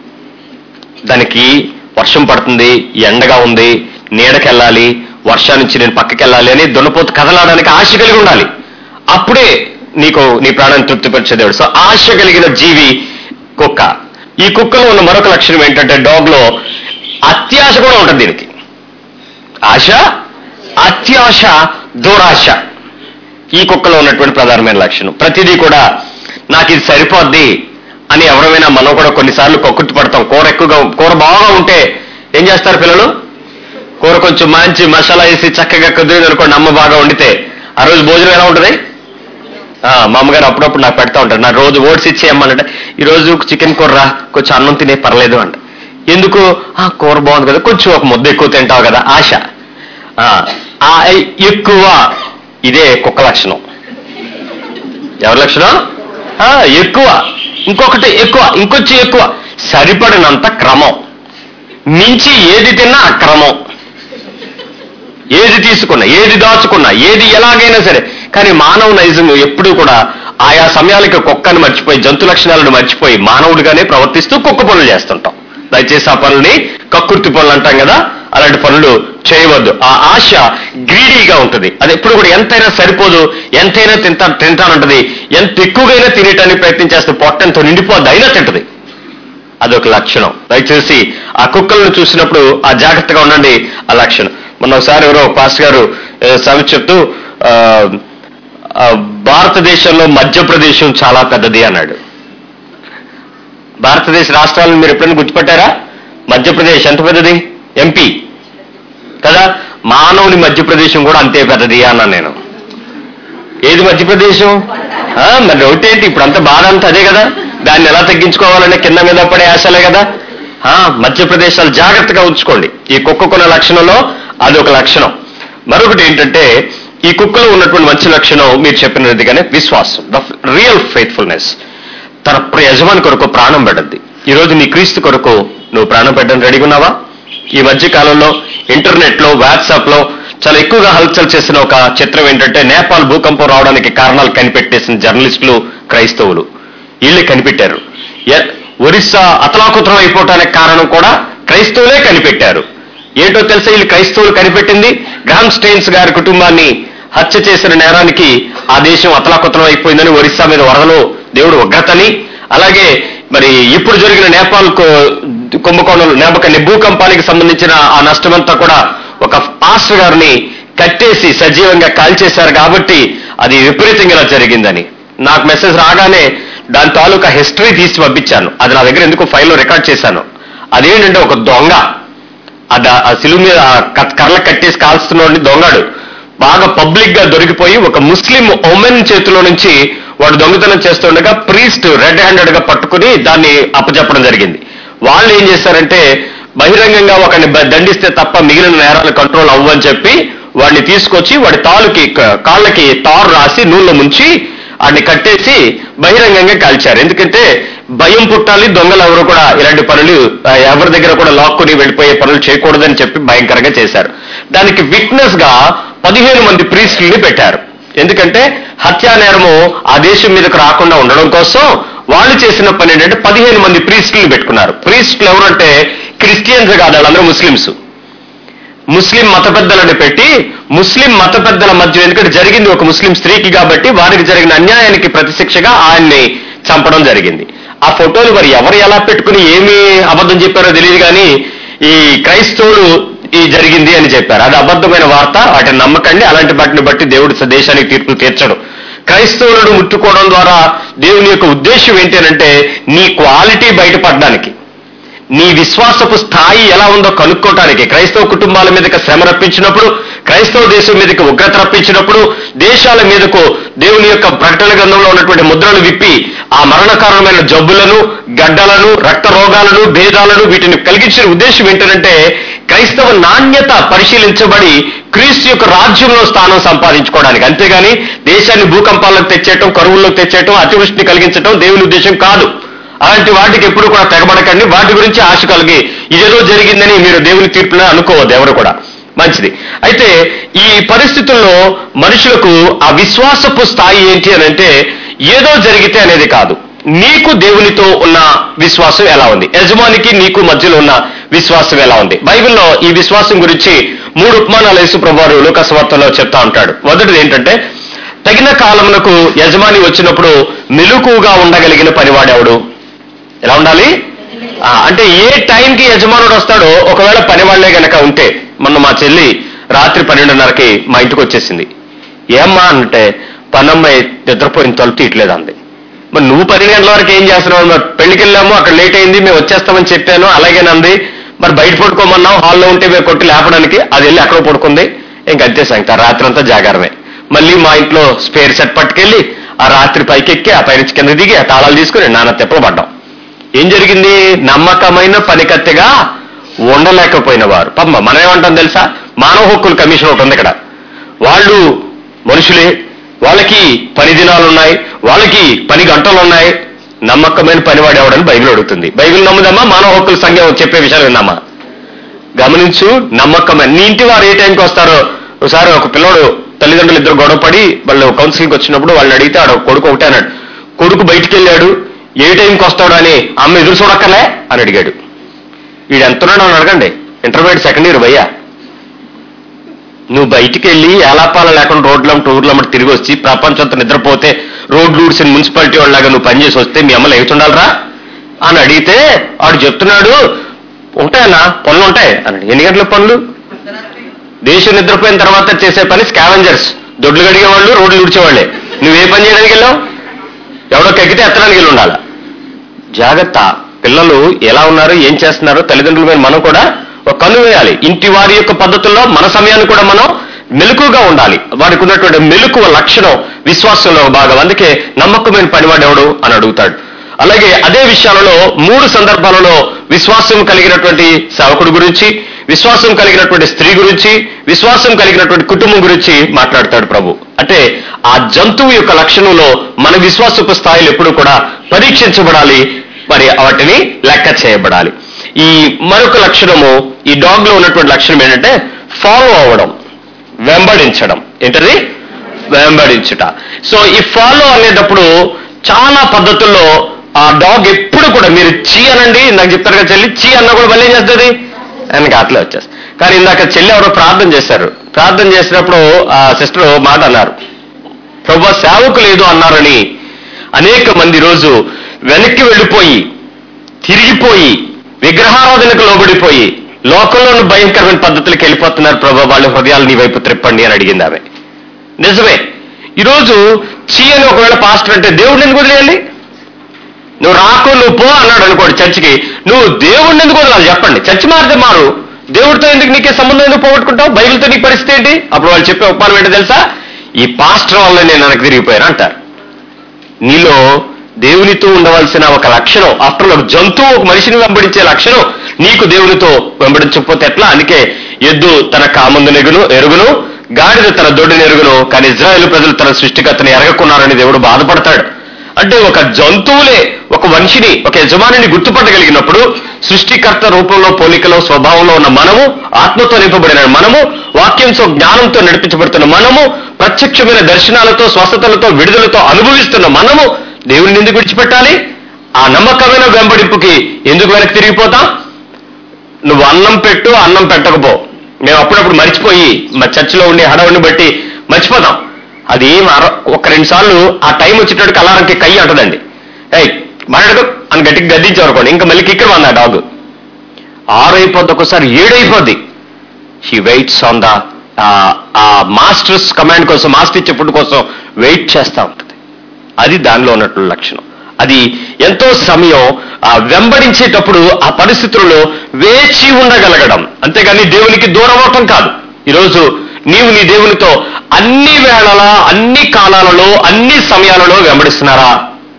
దానికి వర్షం పడుతుంది ఎండగా ఉంది నీడకెళ్ళాలి వర్షా నుంచి నేను పక్కకి వెళ్ళాలి అని దున్నపోతు కదలాడానికి ఆశ కలిగి ఉండాలి అప్పుడే నీకు నీ ప్రాణాన్ని తృప్తిపరిచే దేవుడు సో ఆశ కలిగిన జీవి కుక్క ఈ కుక్కలో ఉన్న మరొక లక్షణం ఏంటంటే డాగ్ లో అత్యాశ కూడా ఉంటుంది దీనికి ఆశ అత్యాశ దురాశ ఈ కుక్కలో ఉన్నటువంటి ప్రధానమైన లక్షణం ప్రతిదీ కూడా నాకు ఇది సరిపోద్ది అని ఎవరైనా మనం కూడా కొన్నిసార్లు కొక్కుట్టు పడతాం కూర ఎక్కువగా కూర బాగా ఉంటే ఏం చేస్తారు పిల్లలు కూర కొంచెం మంచి మసాలా వేసి చక్కగా కుదిరింది అనుకోండి అమ్మ బాగా వండితే ఆ రోజు భోజనం ఎలా ఉంటుంది ఆ, మా అమ్మగారు అప్పుడప్పుడు నాకు పెడతా ఉంటారు నా రోజు ఓట్స్ ఇచ్చేయమ్మనంటే ఈ రోజు చికెన్ కూర రా కొంచెం అన్నం తినే పర్లేదు అంట ఎందుకు ఆ కూర బాగుంది కదా కొంచెం ఒక ముద్ద ఎక్కువ తింటావు కదా ఆశ ఆ, ఆ ఎక్కువ ఇదే కుక్క లక్షణం ఎవరి లక్షణం ఆ, ఎక్కువ ఇంకొకటి ఎక్కువ ఇంకొంచెం ఎక్కువ సరిపడినంత క్రమం మించి ఏది తిన్నా అక్రమం ఏది తీసుకున్నా ఏది దాచుకున్నా ఏది ఎలాగైనా సరే కానీ మానవ నైజం ఎప్పుడూ కూడా ఆయా సమయాలకి కుక్కను మర్చిపోయి జంతు లక్షణాలను మర్చిపోయి మానవుడిగానే ప్రవర్తిస్తూ కుక్క పనులు చేస్తుంటాం దయచేసి ఆ పనుల్ని కక్కుర్తి పనులు అంటాం కదా అలాంటి పనులు చేయవద్దు ఆ ఆశ గ్రీడీగా ఉంటుంది అది ఎప్పుడు కూడా ఎంతైనా సరిపోదు ఎంతైనా తింటా తింటానంటది ఎంత ఎక్కువగా తినేటానికి ప్రయత్నం చేస్తే పొట్టంతో నిండిపోద్ది అయినా తింటది అదొక లక్షణం దయచేసి ఆ కుక్కలను చూసినప్పుడు ఆ జాగ్రత్తగా ఉండండి ఆ లక్షణం మొన్న ఒకసారి ఎవరో పాస్టర్ గారు ఏ, సభ చెప్తూ ఆ, ఆ, భారతదేశంలో మధ్యప్రదేశం చాలా పెద్దది అన్నాడు భారతదేశ రాష్ట్రాలను మీరు ఎప్పుడైనా గుర్తుపట్టారా మధ్యప్రదేశ్ ఎంత పెద్దది ఎంపీ కదా మానవుని మధ్యప్రదేశం కూడా అంతే పెద్దది అన్నాను నేను ఏది మధ్యప్రదేశం ఆ, మరి ఒకటేంటి ఇప్పుడు అంత బాధ అంతా అదే కదా దాన్ని ఎలా తగ్గించుకోవాలంటే కింద మీద పడే ఆశలే కదా ఆ, మధ్యప్రదేశాలు జాగ్రత్తగా ఉంచుకోండి ఈ కుక్కకున్న లక్షణంలో అదొక లక్షణం మరొకటి ఏంటంటే ఈ కుక్కలో ఉన్నటువంటి మంచి లక్షణం మీరు చెప్పినదిగానే విశ్వాసం ద రియల్ ఫెయిత్ఫుల్నెస్ తన ప్ర- యజమాని కొరకు ప్రాణం పెట్టద్ది ఈ రోజు నీ క్రీస్తు కొరకు నువ్వు ప్రాణం పెట్టడం రెడీగా ఉన్నావా ఈ మధ్య కాలంలో ఇంటర్నెట్ లో వాట్సాప్ లో చాలా ఎక్కువగా హల్చల్ చేసిన ఒక చిత్రం ఏంటంటే నేపాల్ భూకంపం రావడానికి కారణాలు కనిపెట్టేసిన జర్నలిస్టులు క్రైస్తవులు వీళ్ళే కనిపెట్టారు ఎ- ఒరిస్సా అతలాకుతలం అయిపోవటానికి కారణం కూడా క్రైస్తవులే కనిపెట్టారు ఏంటో తెలుసా వీళ్ళు క్రైస్తవులు కనిపెట్టింది గ్రామ్ స్టెయిన్స్ గారి కుటుంబాన్ని హత్య చేసిన నేరానికి ఆ దేశం అతలాకుతలం అయిపోయిందని ఒరిస్సా మీద వరదలు దేవుడు ఉగ్రతని అలాగే మరి ఇప్పుడు జరిగిన నేపాల్ కు- కుంభకోణంలో నేపక భూకంపానికి సంబంధించిన ఆ నష్టమంతా కూడా ఒక పాస్టర్ గారిని కట్టేసి సజీవంగా కాల్చేశారు కాబట్టి అది విపరీతంగా ఇలా జరిగిందని నాకు మెసేజ్ రాగానే దాని తాలూకా హిస్టరీ తీసి పంపించాను అది నా దగ్గర ఎందుకు ఫైల్లో రికార్డ్ చేశాను అదేంటంటే ఒక దొంగ అది ఆ సిలువు మీద ఆ క- కర్ర కట్టేసి కాల్స్తున్నోడిని దొంగడు బాగా పబ్లిక్ గా దొరికిపోయి ఒక ముస్లిం ఉమెన్ చేతిలో నుంచి వాడు దొంగతనం చేస్తుండగా ప్రీస్ట్ రెడ్ హ్యాండెడ్ గా పట్టుకుని దాన్ని అప్పచెప్పడం జరిగింది వాళ్ళు ఏం చేశారంటే బహిరంగంగా ఒకరిని బ- దండిస్తే తప్ప మిగిలిన నేరాలు కంట్రోల్ అవ్వని చెప్పి వాడిని తీసుకొచ్చి వాడి తాలుకి క- కాళ్ళకి తారు రాసి నూనెలో ముంచి వాడిని కట్టేసి బహిరంగంగా కాల్చారు ఎందుకంటే భయం పుట్టాలి దొంగలు ఎవరు కూడా ఇలాంటి పనులు ఆ, ఎవరి దగ్గర కూడా లాక్కుని వెళ్ళిపోయే పనులు చేయకూడదని చెప్పి భయంకరంగా చేశారు దానికి విట్నెస్ గా పదిహేను మంది ప్రీస్టుల్ని పెట్టారు ఎందుకంటే హత్యా నేరము ఆ దేశం మీదకు రాకుండా ఉండడం కోసం వాళ్ళు చేసిన పని ఏంటంటే పదిహేను మంది ప్రీస్టుల్ని పెట్టుకున్నారు ప్రీస్టులు ఎవరంటే క్రిస్టియన్స్ కాదు వాళ్ళందరూ ముస్లిమ్స్ ముస్లిం మత పెద్దలను పెట్టి ముస్లిం మత పెద్దల మధ్య ఎందుకంటే జరిగింది ఒక ముస్లిం స్త్రీకి కాబట్టి వారికి జరిగిన అన్యాయానికి ప్రతిశిక్షగా ఆయన్ని చంపడం జరిగింది ఆ ఫోటోలు మరి ఎవరు ఎలా పెట్టుకుని ఏమి అబద్ధం చెప్పారో తెలియదు కానీ ఈ క్రైస్తవులు ఈ జరిగింది అని చెప్పారు అది అబద్ధమైన వార్త వాటిని నమ్మకండి అలాంటి వాటిని బట్టి దేవుడు దేశానికి తీర్పులు తీర్చడు క్రైస్తవులను ముట్టుకోవడం ద్వారా దేవుని యొక్క ఉద్దేశం ఏంటి అంటే నీ క్వాలిటీ బయటపడడానికి నీ విశ్వాసపు స్థాయి ఎలా ఉందో కనుక్కోవటానికి క్రైస్తవ కుటుంబాల మీదకి శ్రమ రప్పించినప్పుడు క్రైస్తవ దేశం మీదకి ఉగ్రత రప్పించినప్పుడు దేశాల మీదకు దేవుని యొక్క ప్రకటన గ్రంథంలో ఉన్నటువంటి ముద్రలు విప్పి ఆ మరణకారణమైన జబ్బులను గడ్డలను రక్త రోగాలను భేదాలను వీటిని కలిగించిన ఉద్దేశం ఏంటంటే క్రైస్తవ నాణ్యత పరిశీలించబడి క్రీస్తు యొక్క రాజ్యంలో స్థానం సంపాదించుకోవడానికి అంతేగాని దేశాన్ని భూకంపాలకు తెచ్చేయటం కరువుల్లో తెచ్చేయటం అతివృష్టిని కలిగించటం దేవుని ఉద్దేశం కాదు అలాంటి వాటికి ఎప్పుడు కూడా తెగబడకండి వాటి గురించి ఆశ కలిగి ఇదేదో జరిగిందని మీరు దేవుని తీర్పున అనుకోవద్దు ఎవరు కూడా మంచిది అయితే ఈ పరిస్థితుల్లో మనుషులకు ఆ విశ్వాసపు స్థాయి ఏంటి అని అంటే ఏదో జరిగితే అనేది కాదు నీకు దేవునితో ఉన్న విశ్వాసం ఎలా ఉంది యజమానికి నీకు మధ్యలో ఉన్న విశ్వాసం ఎలా ఉంది బైబిల్లో ఈ విశ్వాసం గురించి మూడు ఉపమానాలు యేసు ప్రభువారు లోకస్వార్తలో చెప్తా ఉంటాడు మొదటిది ఏంటంటే తగిన కాలమునకు యజమాని వచ్చినప్పుడు మెలకుగా ఉండగలిగిన పనివాడెవడు ఎలా ఉండాలి ఆ, అంటే ఏ టైంకి యజమానుడు వస్తాడో ఒకవేళ పనివాళ్లే గనక ఉంటే మొన్న మా చెల్లి రాత్రి పన్నెండున్నరకి మా ఇంటికి వచ్చేసింది ఏమ్మా అంటే పనమ్మాయి నిద్రపోయిన తలుపు తీయట్లేదు అంది మరి నువ్వు పది గంటల వరకు ఏం చేస్తున్నావు మరి పెళ్లికి వెళ్ళాము అక్కడ లేట్ అయింది మేము వచ్చేస్తామని చెప్పాను అలాగేనంది మరి బయట పడుకోమన్నావు హాల్లో ఉంటే మేము కొట్టి లేపడానికి అది వెళ్ళి అక్కడ పడుకుంది ఇంక అంతే సంగతి రాత్రి అంతా జాగారమే మళ్ళీ మా ఇంట్లో స్పేర్ సెట్ పట్టుకెళ్ళి ఆ రాత్రి పైకెక్కి ఆ పైనుంచి కింద దిగి ఆ తాళాలు తీసుకుని నాన్న తెప్పలు పడ్డాం ఏం జరిగింది నమ్మకమైన పనికత్తెగా ఉండలేకపోయిన వారు పమ్మ మనం ఏమంటాం తెలుసా మానవ హక్కుల కమిషన్ ఒకటి ఉంది ఇక్కడ వాళ్ళు మనుషులే వాళ్ళకి పని దినాలు ఉన్నాయి వాళ్ళకి పని గంటలు ఉన్నాయి నమ్మకమైన పనివాడు ఎవడని బైబిల్ అడుగుతుంది బైబిల్ నమ్ముదమ్మా మానవ హక్కుల సంఘం చెప్పే విషయాలు విన్నామా గమనించు నమ్మకమైన నీ ఇంటి వారు ఏ టైంకి వస్తారో ఒకసారి ఒక పిల్లోడు తల్లిదండ్రులు ఇద్దరు గొడవపడి వాళ్ళు కౌన్సిలింగ్కి వచ్చినప్పుడు వాళ్ళని అడిగితే ఆడ కొడుకు ఒకటే అన్నాడు కొడుకు బయటికి వెళ్ళాడు ఏ టైంకి వస్తాడు అని అమ్మ ఎదురు చూడక్కలే అని అడిగాడు వీడు ఎంతున్నాడు అని అడగండి ఇంటర్మీడియట్ సెకండ్ ఇయర్ భయ్యా నువ్వు బయటికి వెళ్ళి ఏలాపాల లేకుండా రోడ్ల టూర్ల తిరిగి వచ్చి ప్రపంచంతో నిద్రపోతే రోడ్లు ఊడ్చిన మున్సిపాలిటీ వాళ్ళలాగా నువ్వు పనిచేసి వస్తే మీ అమ్మ లేచుండాలరా అని అడిగితే వాడు చెప్తున్నాడు ఉంటాయన్నా పనులు ఉంటాయి అన్నాడు ఎన్ని గంటల పనులు దేశం నిద్రపోయిన తర్వాత చేసే పని స్కావెంజర్స్ దొడ్లు కడిగేవాళ్ళు రోడ్లు ఊడ్చేవాళ్ళే నువ్వే పని చేయడానికి వెళ్ళావు ఎవడో కక్కితే ఎత్తడానికి వెళ్ళి ఉండాలి జాగ్రత్త పిల్లలు ఎలా ఉన్నారు ఏం చేస్తున్నారు తల్లిదండ్రుల మీద మనం కూడా ఒక కన్ను వేయాలి ఇంటి వారి యొక్క పద్ధతుల్లో మన సమయాన్ని కూడా మనం మెలకుగా ఉండాలి వారికి ఉన్నటువంటి మెలకువ లక్షణం విశ్వాసంలో ఒక భాగం అందుకే నమ్మకమైన పనివాడెవడు అని అడుగుతాడు అలాగే అదే విషయాలలో మూడు సందర్భాలలో విశ్వాసం కలిగినటువంటి సేవకుడు గురించి విశ్వాసం కలిగినటువంటి స్త్రీ గురించి విశ్వాసం కలిగినటువంటి కుటుంబం గురించి మాట్లాడతాడు ప్రభు అంటే ఆ జంతువు యొక్క లక్షణంలో మన విశ్వాసపు స్థాయిలు ఎప్పుడు కూడా పరీక్షించబడాలి మరి వాటిని లెక్క చేయబడాలి ఈ మరొక లక్షణము ఈ డాగ్ లో ఉన్నటువంటి లక్షణం ఏంటంటే ఫాలో అవ్వడం వెంబడించడం ఏంటది వెంబడించుట సో ఈ ఫాలో అనేటప్పుడు చాలా పద్ధతుల్లో ఆ డాగ్ ఎప్పుడు కూడా మీరు చీ అనండి నాకు చెప్తారు కదా చెల్లి చీ అన్న కూడా మళ్ళీ ఏం చేస్తుంది ఆయనకి అట్లే వచ్చేస్తుంది కానీ ఇందాక చెల్లి ఎవరో ప్రార్థన చేశారు ప్రార్థన చేసినప్పుడు ఆ సిస్టర్ మాట అన్నారు ప్రభు సేవకు లేదు అన్నారని అనేక మంది రోజు వెనక్కి వెళ్ళిపోయి తిరిగిపోయి విగ్రహారాధనకు లోబడిపోయి లోకంలోని భయంకరమైన పద్ధతులకు వెళ్ళిపోతున్నారు ప్రభు వాళ్ళ హృదయాలు నీ వైపు త్రిప్పండి అని అడిగింది ఆమె నిజమే ఈరోజు చీ అని ఒకవేళ పాస్టర్ అంటే దేవుడిని ఎందుకు వదిలేయాలి నువ్వు రాకు నువ్వు పో అన్నాడు అనుకోండి చర్చికి నువ్వు దేవుడిని ఎందుకు వదలాలి చెప్పండి చర్చి మారితే మారు దేవుడితో ఎందుకు నీకే సంబంధం ఎందుకు పోగొట్టుకుంటావు బైబిల్తో నీ పరిస్థితి ఏంటి అప్పుడు వాళ్ళు చెప్పే ఉపమానం ఏంటో తెలుసా ఈ పాస్టర్ వల్ల నేను వెనక్కి తిరిగిపోయాను అంటారు నీలో దేవునితో ఉండవలసిన ఒక లక్షణం ఆఫ్టర్ ఒక జంతువు ఒక మనిషిని వెంబడించే లక్షణం నీకు దేవునితో వెంబడించకపోతే ఎట్లా అందుకే ఎద్దు తన కామందు నెగును ఎరుగును గాడిద తన దొడ్డుని ఎరుగును కానీ ఇజ్రాయేల్ ప్రజలు తన సృష్టికర్తని ఎరగకున్నారని దేవుడు బాధపడతాడు అంటే ఒక జంతువులే ఒక మనిషిని ఒక యజమానిని గుర్తుపట్టగలిగినప్పుడు సృష్టికర్త రూపంలో పోలికలో స్వభావంలో ఉన్న మనము ఆత్మతో నింపబడిన మనము వాక్యంతో జ్ఞానంతో నడిపించబడుతున్న మనము ప్రత్యక్షమైన దర్శనాలతో స్వస్థతలతో విడుదలతో అనుభవిస్తున్న మనము దేవుని ఎందుకు విడిచిపెట్టాలి ఆ నమ్మకమైన వెంబడింపుకి ఎందుకు వెనక్కి తిరిగిపోతాం నువ్వు అన్నం పెట్టు అన్నం పెట్టకపో మేము అప్పుడప్పుడు మర్చిపోయి మా చర్చిలో ఉండే హడవుని బట్టి మర్చిపోతాం అది ఏం అర- ఒక రెండు సార్లు ఆ టైం వచ్చేటట్టుకు అలారంకి కయ్యి అంటదండి ఏయ్ మాట్లాడు అని గట్టిగా గద్దించావు అనుకోండి ఇంకా మళ్ళీ కిక్కర్ ఉంది ఆ డాగ్ ఆరు అయిపోద్ది ఒకసారి ఏడు అయిపోద్ది she waits on the uh master's command కోసం మాస్టర్ ఇచ్చే ఫుడ్ కోసం వెయిట్ చేస్తూ ఉంటుంది అది దానిలో ఉన్నట్లు లక్షణం అది ఎంతో సమయం ఆ వెంబడించేటప్పుడు ఆ పరిస్థితుల్లో వేచి ఉండగలగడం అంతేగాని దేవునికి దూరం అవటం కాదు ఈరోజు నీవు నీ దేవునితో అన్ని వేళల అన్ని కాలాలలో అన్ని సమయాలలో వెంబడిస్తున్నారా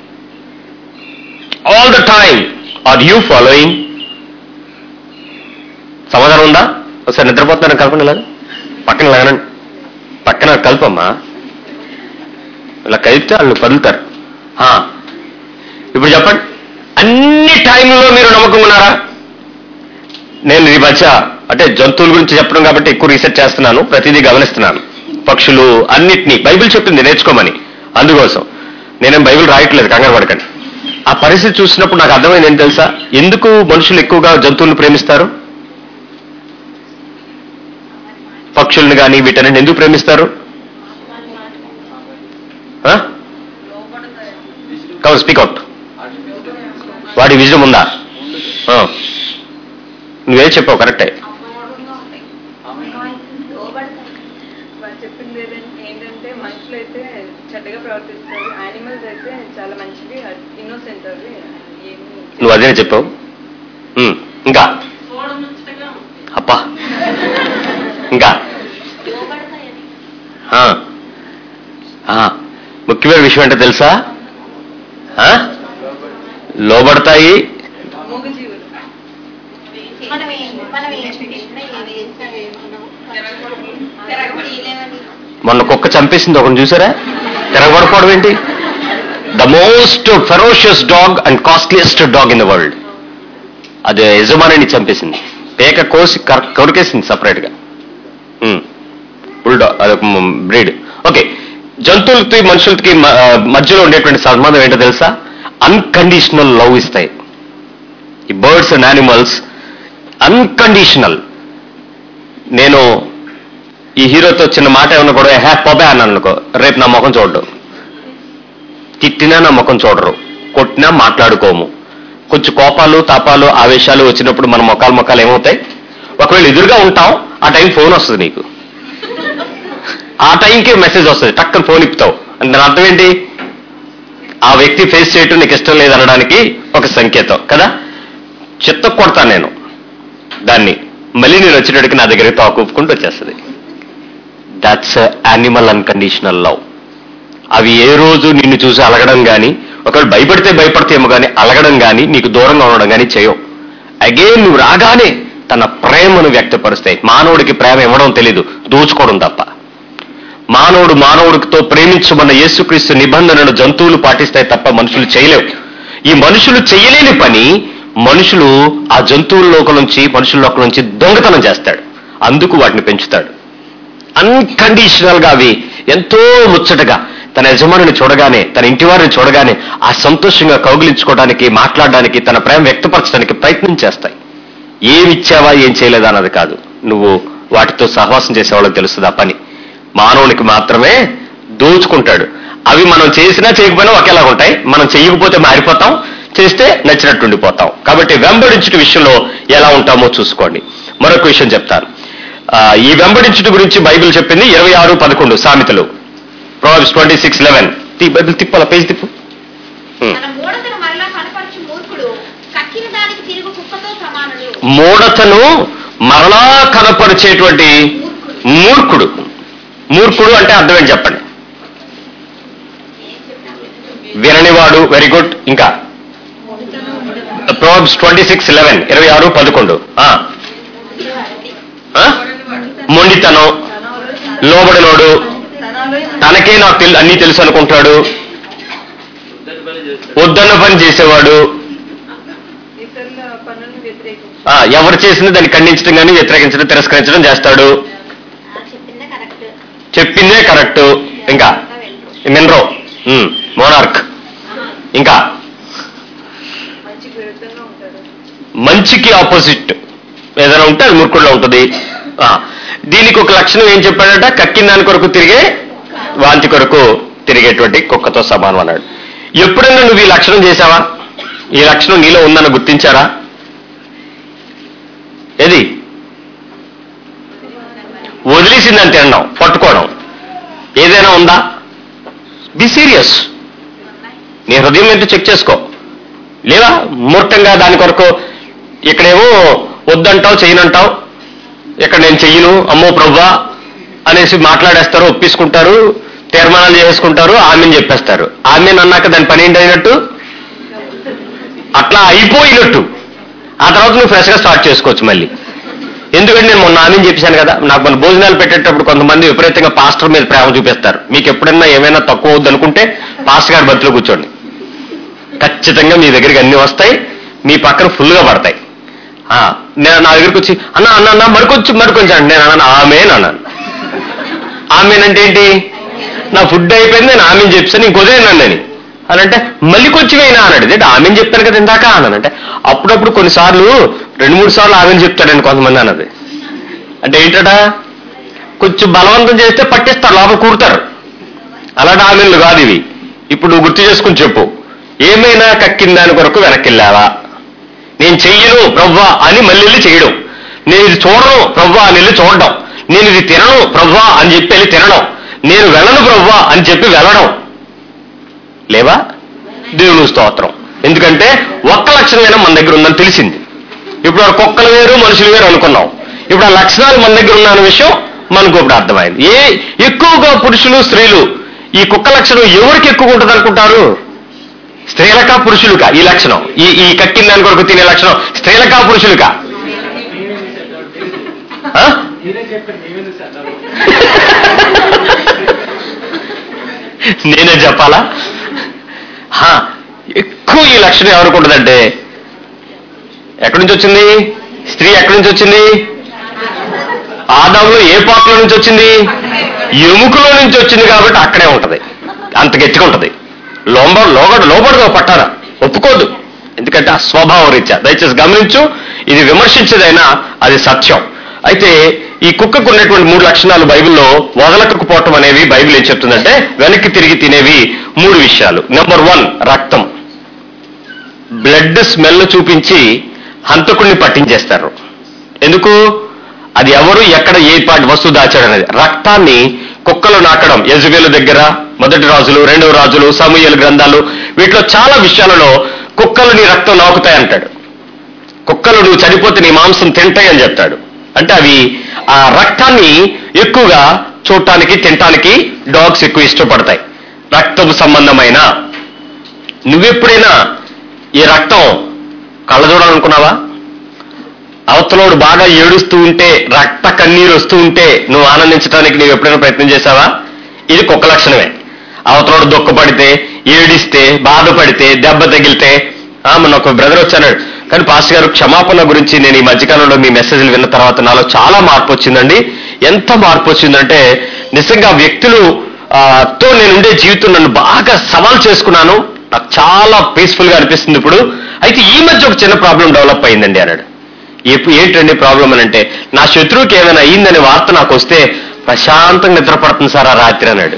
all the time are you following సమాధానం ఉందా ఒకసారి నిద్రపోతున్నాను కలపండి ఇలాగా పక్కన లాగనండి పక్కన కలపమ్మా ఇలా కలిపితే వాళ్ళు కదులుతారు ఆ, ఇప్పుడు చెప్పండి అన్ని టైంలో మీరు నమ్మకం ఉన్నారా నేను ఈ మధ్య అంటే జంతువుల గురించి చెప్పడం కాబట్టి ఎక్కువ రీసెర్చ్ చేస్తున్నాను ప్రతిదీ గమనిస్తున్నాను పక్షులు అన్నిటినీ బైబిల్ చెప్పింది నేర్చుకోమని అందుకోసం నేనేం బైబిల్ రాయట్లేదు కంగారు పడకండి ఆ పరిస్థితి చూసినప్పుడు నాకు అర్థమైంది ఏంటి తెలుసా ఎందుకు మనుషులు ఎక్కువగా జంతువులను ప్రేమిస్తారు పక్షుల్ని కానీ వీటన్నిటిని ఎందుకు ప్రేమిస్తారు కమ్ స్పీక్ అవుట్ వాడి విజయం ఉందా ఆ. నువ్వే చెప్పావు కరెక్టే వాళ్ళు చెప్పింది ఏదంటే- ఏంటంటే మనుషులు అయితే చెడ్డగా ప్రవర్తిస్తారు యానిమల్స్ అయితే చాలా మంచివి ఇన్నోసెంట్ అవి ఏమి నువ్వు అదే చెప్పావు ఉమ్, ఇంకా చూడముచ్చటగా అప్పా ఇంకా ఆ. ఆ. ముఖ్యమైన విషయం ఏంటో తెలుసా ఆ? లోబడతాయి మూగజీవులు మనం ఏం- మనం ఏం చేసినా ఏమి చేసినా ఏమన్నా చేయలేమని మొన్న కుక్క చంపేసింది ఒకటి చూసారా తిరగబడిపోవడం ఏంటి the most ferocious dog and costliest dog in the world అది యజమానిని చంపేసింది పేక కోసి కర్- కొరికేసింది సపరేట్ గా బుల్ అదొక బ్రీడ్ ఓకే జంతువులకి మనుషులకి మ- ఆ, మధ్యలో ఉండేటువంటి సంబంధం ఏంటో తెలుసా అన్కండిషనల్ లవ్ ఇస్తాయి ఈ బర్డ్స్ అండ్ యానిమల్స్ అన్కండిషనల్ నేను ఈ హీరోతో చిన్న మాట ఏమన్నా కూడా హ్యా పొబే అన్నాను అనుకో రేపు నా ముఖం చూడడు తిట్టినా నా ముఖం చూడరు కొట్టినా మాట్లాడుకోము కొంచెం కోపాలు తాపాలు ఆవేశాలు వచ్చినప్పుడు మన మొఖాలు మొఖాలు ఏమవుతాయి ఒకవేళ ఎదురుగా ఉంటాం ఆ టైం ఫోన్ వస్తుంది నీకు ఆ టైంకి మెసేజ్ వస్తుంది టక్కన ఫోన్ ఇప్పుతావు అంటే దాని అర్థం ఏంటి ఆ వ్యక్తి ఫేస్ చేయటం నీకు ఇష్టం లేదనడానికి ఒక సంకేతం కదా చిత్త కొడతాను నేను దాన్ని మళ్ళీ నేను వచ్చేటడికి నా దగ్గరికి తాకుపుకుంటూ వచ్చేస్తుంది దాట్స్ యానిమల్ అన్కండిషనల్ లవ్ అవి ఏ రోజు నిన్ను చూసి అలగడం కానీ ఒకవేళ భయపడితే భయపడతేమో కానీ అలగడం కానీ నీకు దూరంగా ఉండడం కానీ చేయవు అగైన్ నువ్వు రాగానే తన ప్రేమను వ్యక్తపరుస్తాయి మానవుడికి ప్రేమ ఇవ్వడం తెలీదు దోచుకోవడం తప్ప మానవుడు మానవుడితో ప్రేమించమన్న యేసుక్రీస్తు నిబంధనను జంతువులు పాటిస్తాయి తప్ప మనుషులు చేయలేవు ఈ మనుషులు చేయలేని పని మనుషులు ఆ జంతువుల లోకం నుంచి మనుషుల లోకం నుంచి దొంగతనం చేస్తాడు అందుకు వాటిని పెంచుతాడు అన్కండిషనల్ గా అవి ఎంతో ముచ్చటగా తన యజమానిని చూడగానే తన ఇంటి వారిని చూడగానే ఆ సంతోషంగా కౌగిలించుకోవడానికి మాట్లాడడానికి తన ప్రేమ వ్యక్తపరచడానికి ప్రయత్నం చేస్తాయి ఏమి ఇచ్చావా ఏం చేయలేదా అన్నది కాదు నువ్వు వాటితో సహవాసం చేసేవాళ్ళకి తెలుస్తుంది ఆ పని మానవునికి మాత్రమే దోచుకుంటాడు అవి మనం చేసినా చేయకపోయినా ఒకేలా ఉంటాయి మనం చేయకపోతే మారిపోతాం చేస్తే నచ్చినట్టు ఉండిపోతాం కాబట్టి వెంబడించుట విషయంలో ఎలా ఉంటామో చూసుకోండి మరొక విషయం చెప్తాను ఆ, ఈ వెంబడించుట గురించి బైబిల్ చెప్పింది ఇరవై ఆరు పదకొండు సామెతలు Proverbs twenty six eleven Bible తిప్పాల పేజ్ తిప్పు Hmm. తన మూఢతను మరలా కనపరచు మూర్ఖుడు కక్కిన దానికి తిరుగు కుక్కతో సమానుడు మూఢతను మరలా కనపరిచేటువంటి మూర్ఖుడు మూర్ఖుడు అంటే అర్థం ఏంటి చెప్పండి విననివాడు వెరీ గుడ్ ఇంకా ప్రోబ్స్ ట్వంటీ సిక్స్ లెవెన్ ఇరవై ఆరు పదకొండు ఆ. ఆ? మొండితనం లోబడినోడు తనకే నాకు తెలు అన్నీ తెలుసు అనుకుంటాడు వద్దన్న పని చేసేవాడు ఇతరుల పనులను వ్యతిరేకించు ఆ, ఎవరు చేసింది దాన్ని ఖండించడం కానీ వ్యతిరేకించడం తిరస్కరించడం చేస్తాడు ఆ చెప్పిందే కరెక్ట్ చెప్పిందే కరెక్ట్ ఇంకా మినరో మోనార్క్ ఇంకా మంచికి విరుద్ధంగా ఉంటారు మంచికి ఆపోజిట్ ఏదైనా ఉంటే అది మూర్ఖుల్లో ఉంటుంది ఆ, దీనికి ఒక లక్షణం ఏం చెప్పాడట కక్కిన దాని కొరకు తిరిగే వాంతి కొరకు తిరిగేటువంటి కుక్కతో సమానం అన్నాడు ఎప్పుడైనా నువ్వు ఈ లక్షణం చేశావా ఈ లక్షణం నీలో ఉందని గుర్తించారా ఏది వదిలేసిందని తినడం పట్టుకోవడం ఏదైనా ఉందా బి సీరియస్ నీ హృదయం ఏంటో చెక్ చేసుకో లేదా మూర్ఖంగా దాని కొరకు ఇక్కడేమో వద్దంటావు చేయనంటావు ఇక్కడ నేను చెయ్యను అమ్మో ప్రవ్వా అనేసి మాట్లాడేస్తారు ఒప్పించుకుంటారు తీర్మానాలు చేసుకుంటారు ఆమెను చెప్పేస్తారు ఆమె అన్నాక దాని పని ఏంటి అయినట్టు అట్లా అయిపోయినట్టు ఆ తర్వాత నువ్వు ఫ్రెష్గా స్టార్ట్ చేసుకోవచ్చు మళ్ళీ ఎందుకంటే నేను మొన్న ఆమెను చెప్పాను కదా నాకు మన భోజనాలు పెట్టేటప్పుడు కొంతమంది విపరీతంగా పాస్టర్ మీద ప్రేమ చూపిస్తారు మీకు ఎప్పుడైనా ఏమైనా తక్కువ అవుద్ది అనుకుంటే పాస్టర్ గారి బతిలో కూర్చోండి ఖచ్చితంగా మీ దగ్గరికి అన్ని వస్తాయి మీ పక్కన ఫుల్గా పడతాయి ఆ, నేను నా దగ్గరికి వచ్చి అన్న అన్న అన్న మరికొంచెం మరికొంచెం అంటే నేను అన్నాను ఆమెన్ అన్నాను ఆమెనంటే ఏంటి నా ఫుడ్ అయిపోయింది నేను ఆమెను చెప్పాను ఇంక వదిలేనండి అని అని అంటే మళ్ళీ కొంచెం అయినా అన్నాడు అంటే ఆమెను చెప్పాను కదా ఇందాక అన్నానంటే అప్పుడప్పుడు కొన్నిసార్లు రెండు మూడు సార్లు ఆమెను చెప్తాడండి కొంతమంది అన్నది అంటే ఏంటట కొంచెం బలవంతం చేస్తే పట్టిస్తారు లోపల కూడతారు అలాంటి ఆమెన్లు కాదు ఇవి ఇప్పుడు నువ్వు గుర్తు చేసుకుని చెప్పు ఏమైనా కక్కిన దాని కొరకు వెనక్కిళ్ళావా నేను చెయ్యను ప్రవ్వా అని మళ్ళీ వెళ్ళి చేయడం నేను ఇది చూడను ప్రవ్వా అని వెళ్ళి చూడడం నేను ఇది తినను ప్రవ్వా అని చెప్పి వెళ్ళి తినడం నేను వెళ్ళను ప్రవ్వా అని చెప్పి వెళ్ళడం లేవా దేవుని స్తోత్రం ఎందుకంటే ఒక్క లక్షణమైనా మన దగ్గర ఉందని తెలిసింది ఇప్పుడు ఆ కుక్కలు వేరు మనుషులు వేరు అనుకున్నాం ఇప్పుడు ఆ లక్షణాలు మన దగ్గర ఉన్న అనే విషయం మనకు ఇప్పుడు అర్థమైంది ఏ ఎక్కువగా పురుషులు స్త్రీలు ఈ కుక్క లక్షణం ఎవరికి ఎక్కువ ఉంటుంది అనుకుంటారు స్త్రీలకా పురుషులుగా ఈ లక్షణం ఈ ఈ కక్కిన దాని కొరకు తినే లక్షణం స్త్రీలకా పురుషులుగా ఆ? నేనే చెప్పాలా హా, ఎక్కువ ఈ లక్షణం ఎవరికి ఉంటుందంటే ఎక్కడి నుంచి వచ్చింది స్త్రీ ఎక్కడి నుంచి వచ్చింది ఆదాములో ఏ పాత్ర నుంచి వచ్చింది ఎముకలో నుంచి వచ్చింది కాబట్టి అక్కడే ఉంటది అంత గట్టిగా ఉంటది లోంబ లోగడ లోబడదు పట్టారా ఒప్పుకోదు ఎందుకంటే ఆ స్వభావ రీత్యా దయచేసి గమనించు ఇది విమర్శించేదైనా అది సత్యం అయితే ఈ కుక్కకు ఉన్నటువంటి మూడు లక్షణాలు బైబిల్లో వదలకపోవటం అనేవి బైబిల్ ఏం చెప్తుందంటే వెనక్కి తిరిగి తినేవి మూడు విషయాలు నెంబర్ వన్ రక్తం బ్లడ్ స్మెల్ చూపించి హంతకుడిని పట్టించేస్తారు ఎందుకు అది ఎవరు ఎక్కడ ఏ పాటి వస్తువు దాచాడు అనేది రక్తాన్ని కుక్కలు నాకడం యజువేలు దగ్గర మొదటి రాజులు రెండవ రాజులు సమూహల గ్రంథాలు వీటిలో చాలా విషయాలలో కుక్కలు నీ రక్తం నాకుతాయి అంటాడు కుక్కలు నువ్వు చనిపోతే నీ మాంసం తింటాయి అని చెప్తాడు అంటే అవి ఆ రక్తాన్ని ఎక్కువగా చూడటానికి తినటానికి డాగ్స్ ఎక్కువ ఇష్టపడతాయి రక్తపు సంబంధమైన నువ్వెప్పుడైనా ఈ రక్తం కళ్ళ చూడాలనుకున్నావా అవతలోడు బాగా ఏడుస్తూ ఉంటే రక్త కన్నీరు వస్తూ ఉంటే నువ్వు ఆనందించడానికి నువ్వు ఎప్పుడైనా ప్రయత్నం చేశావా ఇది కుక్క లక్షణమే అవతలోడు దుఃఖపడితే ఏడిస్తే బాధపడితే దెబ్బ తగిలితే ఆ, మొన్న ఒక బ్రదర్ వచ్చాడు కానీ పాస్టర్ గారు క్షమాపణ గురించి నేను ఈ మధ్యకాలంలో మీ మెసేజ్లు విన్న తర్వాత నాలో చాలా మార్పు వచ్చిందండి ఎంత మార్పు వచ్చిందంటే నిజంగా వ్యక్తులు ఆ, తో నేను ఉండే జీవితం నన్ను బాగా సవాల్ చేసుకున్నాను నాకు చాలా పీస్ఫుల్ గా అనిపిస్తుంది ఇప్పుడు అయితే ఈ మధ్య ఒక చిన్న ప్రాబ్లం డెవలప్ అయిందండి అన్నాడు ఎప్పుడు ఏంటండి ప్రాబ్లం అని అంటే నా శత్రువుకి ఏమైనా అయిందనే వార్త నాకు వస్తే ప్రశాంతంగా నిద్రపడుతుంది సార్ ఆ రాత్రి అన్నాడు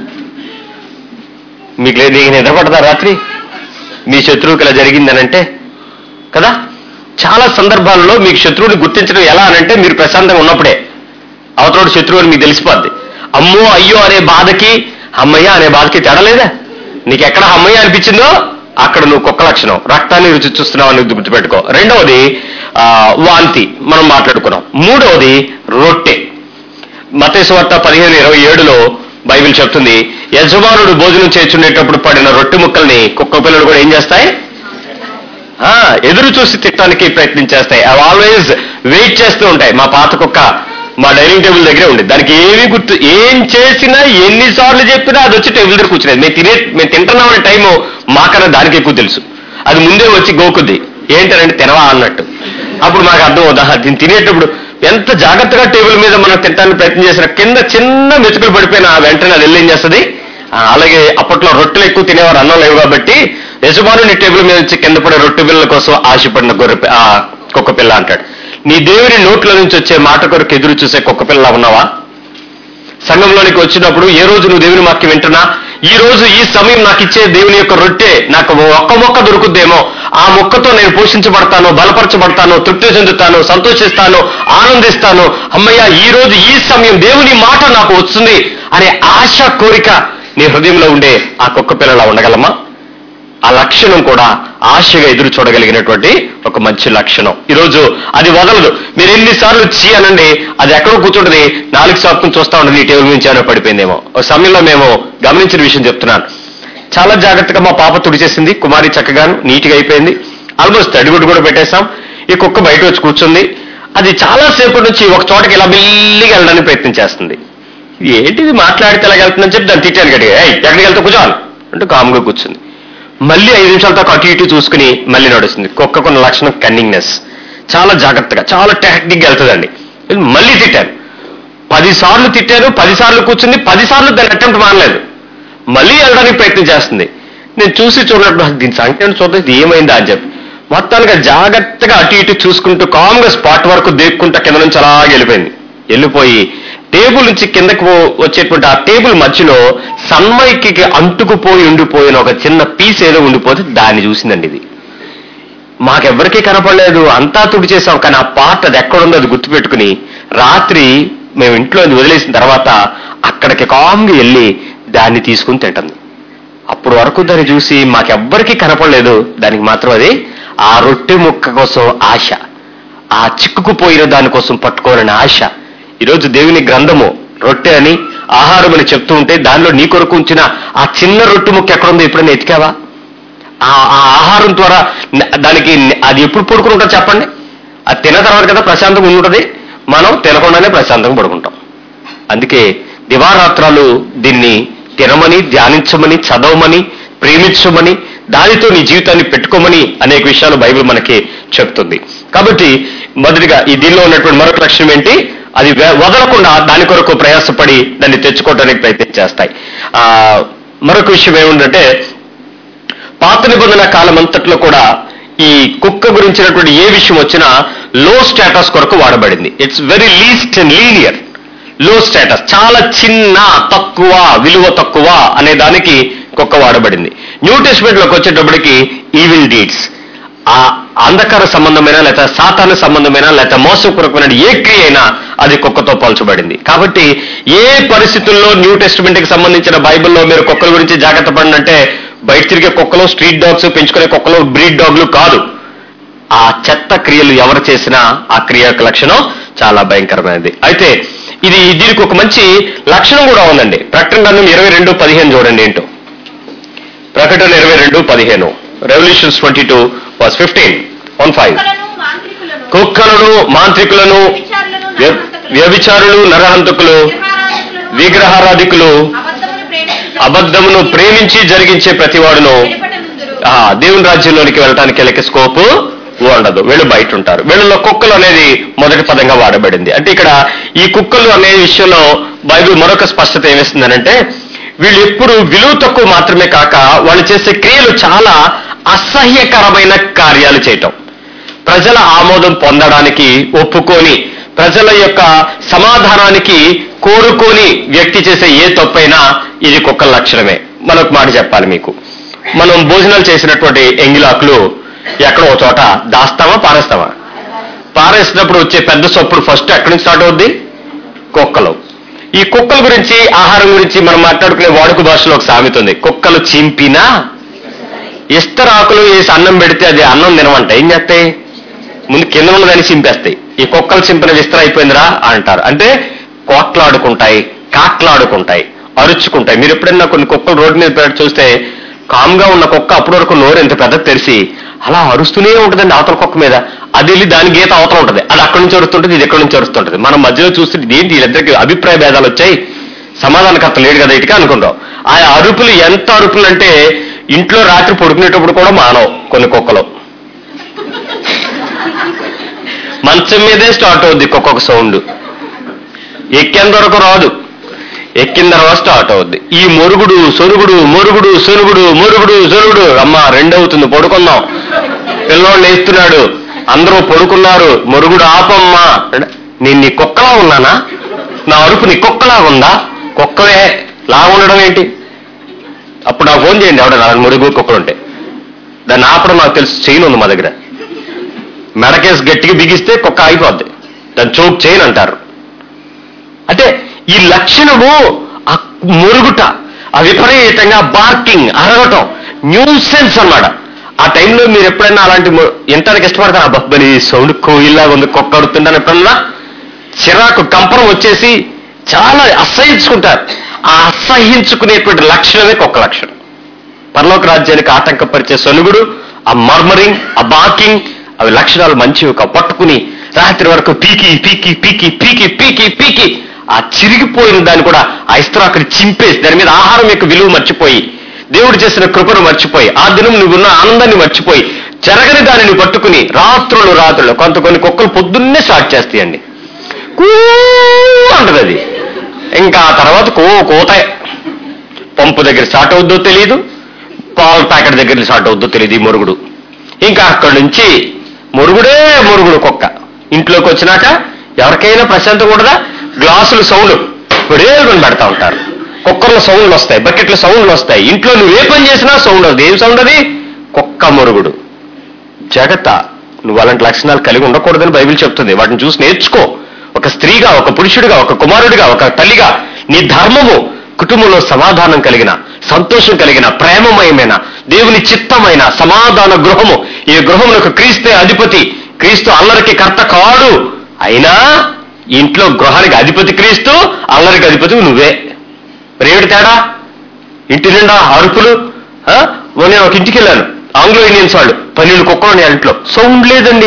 మీకు లేదు నీకు నిద్రపడదా రాత్రి మీ శత్రువుకి ఇలా జరిగిందనంటే కదా చాలా సందర్భాల్లో మీకు శత్రువుని గుర్తించడం ఎలా అనంటే మీరు ప్రశాంతంగా ఉన్నప్పుడే అవతలోడు శత్రువు అని మీకు తెలిసిపోద్ది అమ్మో అయ్యో అనే బాధకి అమ్మయ్య అనే బాధకి తేడలేదా నీకు ఎక్కడ అమ్మయ్య అనిపించిందో అక్కడ నువ్వు కుక్క లక్షణం రక్తాన్ని రుచి చూస్తున్నావు అని గుర్తుపెట్టుకో రెండవది ఆ, వాంతి మనం మాట్లాడుకున్నాం మూడవది రొట్టె మతేశ్వార్త పదిహేను ఇరవై ఏడులో బైబిల్ చెప్తుంది యజమానుడు భోజనం చేర్చుండేటప్పుడు పడిన రొట్టె ముక్కల్ని కుక్క పిల్లలు కూడా ఏం చేస్తాయి ఆ, ఎదురు చూసి తిట్టడానికి ప్రయత్నం చేస్తాయి అవి ఆల్వేజ్ వెయిట్ చేస్తూ ఉంటాయి మా పాత కుక్క మా డైనింగ్ టేబుల్ దగ్గరే ఉంది దానికి ఏమీ గుర్తు ఏం చేసినా ఎన్నిసార్లు చెప్పినా అది వచ్చి టేబుల్ దగ్గర కూర్చునేది మేము తినే మేము తింటున్నామనే టైము మాకన్నా దానికి ఎక్కువ తెలుసు అది ముందే వచ్చి గోకుద్ది ఏంటనంటే తినవా అన్నట్టు అప్పుడు మాకు అర్థం అవుదా దీన్ని తినేటప్పుడు ఎంత జాగ్రత్తగా టేబుల్ మీద మనం తినడానికి ప్రయత్నం చేసిన కింద చిన్న మెతుకులు పడిపోయిన వెంటనే అది వెళ్ళి ఏం చేస్తుంది ఆ, అలాగే అప్పట్లో రొట్టెలు ఎక్కువ తినేవారు అన్నం లేవు కాబట్టి యజమానుని టేబుల్ మీద వచ్చి కింద పడే రొట్టె బిళ్ళల కోసం ఆశపడిన గొర్రె పి- ఆ కుక్క పిల్ల అంటాడు నీ దేవుని నోట్ల నుంచి వచ్చే మాట కొరకు ఎదురు చూసే కుక్క పిల్ల ఉన్నావా సంఘంలోనికి వచ్చినప్పుడు ఏ రోజు నువ్వు దేవుని వాక్యం వింటున్నా ఈ రోజు ఈ సమయం నాకు ఇచ్చే దేవుని యొక్క రొట్టె నాకు ఒక్క మొక్క దొరుకుద్దేమో ఆ మొక్కతో నేను పోషించబడతాను బలపరచబడతాను తృప్తి చెందుతాను సంతోషిస్తాను ఆనందిస్తాను అమ్మయ్య ఈ రోజు ఈ సమయం దేవుని మాట నాకు వస్తుంది అనే ఆశ కోరిక నీ హృదయంలో ఉండే ఆ కుక్క పిల్లలా ఉండగలమా ఆ లక్షణం కూడా ఆశగా ఎదురు చూడగలిగినటువంటి ఒక మంచి లక్షణం ఈరోజు అది వదలదు మీరు ఎన్నిసార్లు చీ అనండి అది ఎక్కడో కూర్చుంటుంది నాలుగు సాపుకుని చూస్తా ఉంటుంది ఈ టేబుల్ నుంచి ఏమైనా పడిపోయిందేమో ఒక సమయంలో మేము గమనించిన విషయం చెప్తున్నాను చాలా జాగ్రత్తగా మా పాప తుడిచేసింది కుమారి చక్కగాను నీట్గా అయిపోయింది ఆల్మోస్ట్ తడిగుడ్డు కూడా పెట్టేశాం ఈ కుక్క బయట వచ్చి కూర్చుంది అది చాలా సేపటి నుంచి ఒక చోటకి ఇలా మెల్లిగా వెళ్ళడానికి ప్రయత్నం చేస్తుంది ఏంటిది మాట్లాడితే ఎలా వెళ్తుందని చెప్పి దాన్ని తిట్టాను గట్టిగా "ఏయ్, ఎక్కడికి వెళ్తా కూర్చోవాలి అంటే కామ్గా కూర్చుంది మళ్ళీ ఐదు నిమిషాలతో అటు ఇటు చూసుకుని మళ్ళీ నడుస్తుంది కుక్కకున్న లక్షణం కన్నింగ్నెస్ చాలా జాగ్రత్తగా చాలా టెక్నిక్గా వెళ్తుందండి మళ్ళీ తిట్టాను పది సార్లు తిట్టాను పది సార్లు కూర్చుంది పది సార్లు దాని అటెంప్ట్ మానలేదు మళ్ళీ వెళ్ళడానికి ప్రయత్నం చేస్తుంది నేను చూసి చూడట్టు దీని సంఖ్య చూద్దాం ఇది ఏమైందా అని చెప్పి మొత్తానికి అది జాగ్రత్తగా అటు ఇటు చూసుకుంటూ కామ్గా స్పాట్ వరకు దేక్కుంటా కింద నుంచి అలా వెళ్ళిపోయింది వెళ్ళిపోయి టేబుల్ నుంచి కిందకు పో- వచ్చేటువంటి ఆ టేబుల్ మధ్యలో సన్మైకి అంటుకుపోయి ఉండిపోయిన ఒక చిన్న పీస్ ఏదో ఉండిపోతే దాన్ని చూసిందండి ఇది మాకెవ్వరికీ కనపడలేదు అంతా తుడి చేసాం కానీ ఆ పార్ట్ అది ఎక్కడుందో అది గుర్తుపెట్టుకుని రాత్రి మేము ఇంట్లో అది వదిలేసిన తర్వాత అక్కడికి కామ్గా వెళ్ళి దాన్ని తీసుకుని తింటుంది అప్పుడు వరకు దాన్ని చూసి మాకెవ్వరికీ కనపడలేదు దానికి మాత్రం అది ఆ రొట్టె ముక్క కోసం ఆశ ఆ చిక్కుకుపోయిన దానికోసం పట్టుకోవాలని ఆశ ఈరోజు దేవుని గ్రంథము రొట్టె అని ఆహారం అని చెప్తూ ఉంటే దానిలో నీ కొరకు ఉంచిన ఆ చిన్న రొట్టె ముక్క ఎక్కడుందో ఎప్పుడైనా ఎతికావా ఆ ఆ ఆహారం ద్వారా న- దానికి న- అది ఎప్పుడు పడుకుని ఉంటుంది చెప్పండి అది తిన్న తర్వాత కదా ప్రశాంతంగా ఉంటుంది మనం తినకుండానే ప్రశాంతంగా పడుకుంటాం అందుకే దివారాత్రాలు దీన్ని తినమని ధ్యానించమని చదవమని ప్రేమించమని దానితో నీ జీవితాన్ని పెట్టుకోమని అనేక విషయాలు బైబిల్ మనకి చెప్తుంది కాబట్టి మొదటిగా ఈ దీనిలో ఉన్నటువంటి మరొక లక్ష్యం ఏంటి అది వె- వదలకుండా దాని కొరకు ప్రయాసపడి దాన్ని తెచ్చుకోవడానికి ప్రయత్నం చేస్తాయి ఆ, మరొక విషయం ఏమిటంటే పాత నిబంధన కాలం అంతట్లో కూడా ఈ కుక్క గురించినటువంటి ఏ విషయం వచ్చినా లో స్టేటస్ కొరకు వాడబడింది it's very least and linear low status చాలా చిన్న తక్కువ విలువ తక్కువ అనే దానికి కుక్క వాడబడింది న్యూ టెస్ట్మెంట్ లోకి వచ్చేటప్పటికి ఈవిల్ డీడ్స్ ఆ అంధకార సంబంధమైన లేదా సాతాన సంబంధమైన లేదా మోసపూర్వకమైన ఏ క్రియ అయినా అది కుక్కతో పోల్చబడింది కాబట్టి ఏ పరిస్థితుల్లో న్యూ టెస్ట్మెంట్ కి సంబంధించిన బైబిల్లో మీరు కుక్కల గురించి జాగ్రత్త పడండి అంటే బయట తిరిగే కుక్కలు స్ట్రీట్ డాగ్స్ పెంచుకునే కుక్కలు బ్రీడ్ డాగ్లు కాదు ఆ చెత్త క్రియలు ఎవరు చేసినా ఆ క్రియ యొక్క లక్షణం చాలా భయంకరమైనది అయితే ఇది దీనికి ఒక మంచి లక్షణం కూడా ఉందండి ప్రకటన గ్రంథం ఇరవై రెండు పదిహేను చూడండి ఏంటో ప్రకటన ఇరవై రెండు పదిహేను Revelations twenty two was fifteen one five కుక్కలను, మాంత్రికులను, కుక్కలను మాంత్రికులను వ్యభిచారులను, వ్య- నరహంతకులను, వ్యభిచారులు నరహంతకులు విగ్రహారాధకులను, విగ్రహారాధికులు అబద్ధమును ప్రేమించు అబద్ధమును ప్రేమించి జరిగించే ప్రతివాడును వెలుపటనుందురు. ఆ దేవుని రాజ్యంలోనికి వెళ్ళటానికి వీళ్ళకి స్కోపు ఉండదు వీళ్ళు బయట ఉంటారు వీళ్ళలో కుక్కలు అనేది మొదటి పదంగా వాడబడింది అంటే ఇక్కడ ఈ కుక్కలు అనే విషయంలో బైబిల్ మరొక స్పష్టత ఏమిస్తుందనంటే వీళ్ళు ఎప్పుడు విలువ తక్కువ మాత్రమే కాక వాళ్ళు చేసే క్రియలు చాలా అసహ్యకరమైన కార్యాలు చేయటం ప్రజల ఆమోదం పొందడానికి ఒప్పుకొని ప్రజల యొక్క సమాధానానికి కోరుకొని వ్యక్తి చేసే ఏ తప్పైనా ఇది కుక్కల లక్షణమే మనకు మాట చెప్పాలి మీకు మనం భోజనాలు చేసినటువంటి ఎంగిలాకులు ఎక్కడో ఒక చోట దాస్తామా పారేస్తామా పారేసినప్పుడు వచ్చే పెద్ద సొప్పుడు ఫస్ట్ ఎక్కడి నుంచి స్టార్ట్ అవుద్ది కుక్కలు ఈ కుక్కల గురించి ఆహారం గురించి మనం మాట్లాడుకునే వాడుక భాషలో ఒక సామెత ఉంది కుక్కలు చింపినా ఇస్తరాకులు వేసి అన్నం పెడితే అది అన్నం తినమంట ఏం చేస్తాయి ముందు కింద ఉన్నదాన్ని చింపేస్తాయి ఈ కుక్కలు చింపిన విస్తర అయిపోయిందిరా అంటారు అంటే కోట్లాడుకుంటాయి కాట్లాడుకుంటాయి అరుచుకుంటాయి మీరు ఎప్పుడైనా కొన్ని కుక్కలు రోడ్డు మీద పెట్టి చూస్తే కామ్గా ఉన్న కుక్క అప్పటి వరకు నోరు ఎంత పెద్ద తెరిచి అలా అరుస్తూనే ఉంటుందండి అవతల కుక్క మీద అది వెళ్ళి దాని గీత అవతల ఉంటుంది అది అక్కడి నుంచి అరుస్తుంటుంది ఇది ఎక్కడి నుంచి అరుస్తుంటుంది మనం మధ్యలో చూస్తే ఏంటి వీళ్ళిద్దరికి అభిప్రాయ భేదాలు వచ్చాయి సమాధానకర్త లేడు కదా ఇటుక అనుకుంటాం ఆ అరుపులు ఎంత అరుపులు అంటే ఇంట్లో రాత్రి పడుకునేటప్పుడు కూడా మానవు కొన్ని కుక్కలు మంచం మీదే స్టార్ట్ అవుద్ది ఒక్కొక్క సౌండ్ ఎక్కేంత వరకు రాదు ఎక్కిన తర్వాత స్టార్ట్ అవుద్ది ఈ మొరుగుడు సొరుగుడు మొరుగుడు సొరుగుడు మొరుగుడు సొరుగుడు అమ్మ రెండవుతుంది పడుకుందాం పిల్లోడు లేస్తున్నాడు అందరూ పడుకున్నారు మొరుగుడు ఆపమ్మా నేను నీ కుక్కలా ఉన్నానా నా అరుపు నీ కుక్కలా ఉందా కుక్కవే లా ఉండడం ఏంటి అప్పుడు నాకు ఫోన్ చేయండి ఎవడ నా మురుగు కుక్కలు ఉంటే దాన్ని ఆపడం నాకు తెలుసు చైన్ ఉంది మా దగ్గర మెడకేసి గట్టిగా బిగిస్తే కుక్క ఆగిపోద్ది దాన్ని చోక్ చైన్ అంటారు అంటే ఈ లక్షణము ఆ మురుగుట ఆ విపరీతంగా బార్కింగ్ అరగటం న్యూసెన్స్ అన్నమాట ఆ టైంలో మీరు ఎప్పుడైనా అలాంటి ము- వినటానికి ఇష్టపడతారు అబ్బని సౌండ్ కోయిల్లాగా ఉంది కుక్క అడుగుతుందని ఎప్పుడన్నా చిరాకు కంపరం వచ్చేసి చాలా అసహించుకుంటారు ఆ అసహించుకునేటువంటి లక్షణమే కుక్క లక్షణం పరలోక రాజ్యానికి ఆటంకపరిచే సొనుగుడు ఆ మర్మరింగ్ ఆ బాకింగ్ అవి లక్షణాలు మంచివి ఒక పట్టుకుని రాత్రి వరకు పీకి పీకి పీకి పీకి పీకి పీకి ఆ చిరిగిపోయిన దాన్ని కూడా ఆ ఇస్త్రాకుని చింపేసి దాని మీద ఆహారం యొక్క విలువ మర్చిపోయి దేవుడు చేసిన కృపను మర్చిపోయి ఆ దినం నువ్వున్న ఆనందాన్ని మర్చిపోయి జరగని దానిని పట్టుకుని రాత్రులు రాత్రులు కొంత కొన్ని కుక్కలు పొద్దున్నే స్టార్ట్ చేస్తాయండి కూ అంటది అది ఇంకా ఆ తర్వాత కో కోతాయి పంపు దగ్గర స్టార్ట్ అవుద్దో తెలియదు పాల ప్యాకెట్ దగ్గర స్టార్ట్ అవుద్దో తెలియదు ఈ మురుగుడు ఇంకా అక్కడి నుంచి మురుగుడే మురుగుడు కుక్క ఇంట్లోకి వచ్చినాక ఎవరికైనా ప్రశాంతం ఉండదా గ్లాసులు సౌండ్ కొని పెడతా ఉంటారు కుక్కర్ల సౌండ్లు వస్తాయి బకెట్ల సౌండ్లు వస్తాయి ఇంట్లో నువ్వు ఏ పని చేసినా సౌండ్ వస్తుంది ఏం సౌండ్ అది కుక్క మురుగుడు జగత నువ్వు అలాంటి లక్షణాలు కలిగి ఉండకూడదని బైబిల్ చెప్తుంది వాటిని చూసి నేర్చుకో ఒక స్త్రీగా ఒక పురుషుడిగా ఒక కుమారుడిగా ఒక తల్లిగా నీ ధర్మము కుటుంబంలో సమాధానం కలిగిన సంతోషం కలిగిన ప్రేమమయమైన దేవుని చిత్తమైన సమాధాన గృహము ఈ గృహమునకు క్రీస్తే అధిపతి క్రీస్తు అల్లరికి కర్త కాడు అయినా ఇంట్లో గృహానికి అధిపతి క్రీస్తు అల్లరికి అధిపతి నువ్వే మరి ఏమిటి తేడా ఇంటి నిండా అరుపులు ఆ? ఓ నేను ఒక ఇంటికి వెళ్ళాను ఆంగ్లో ఇండియన్స్ వాళ్ళు పన్నెండు కుక్కలు ఉన్నాయి ఆ ఇంట్లో సౌండ్ లేదండి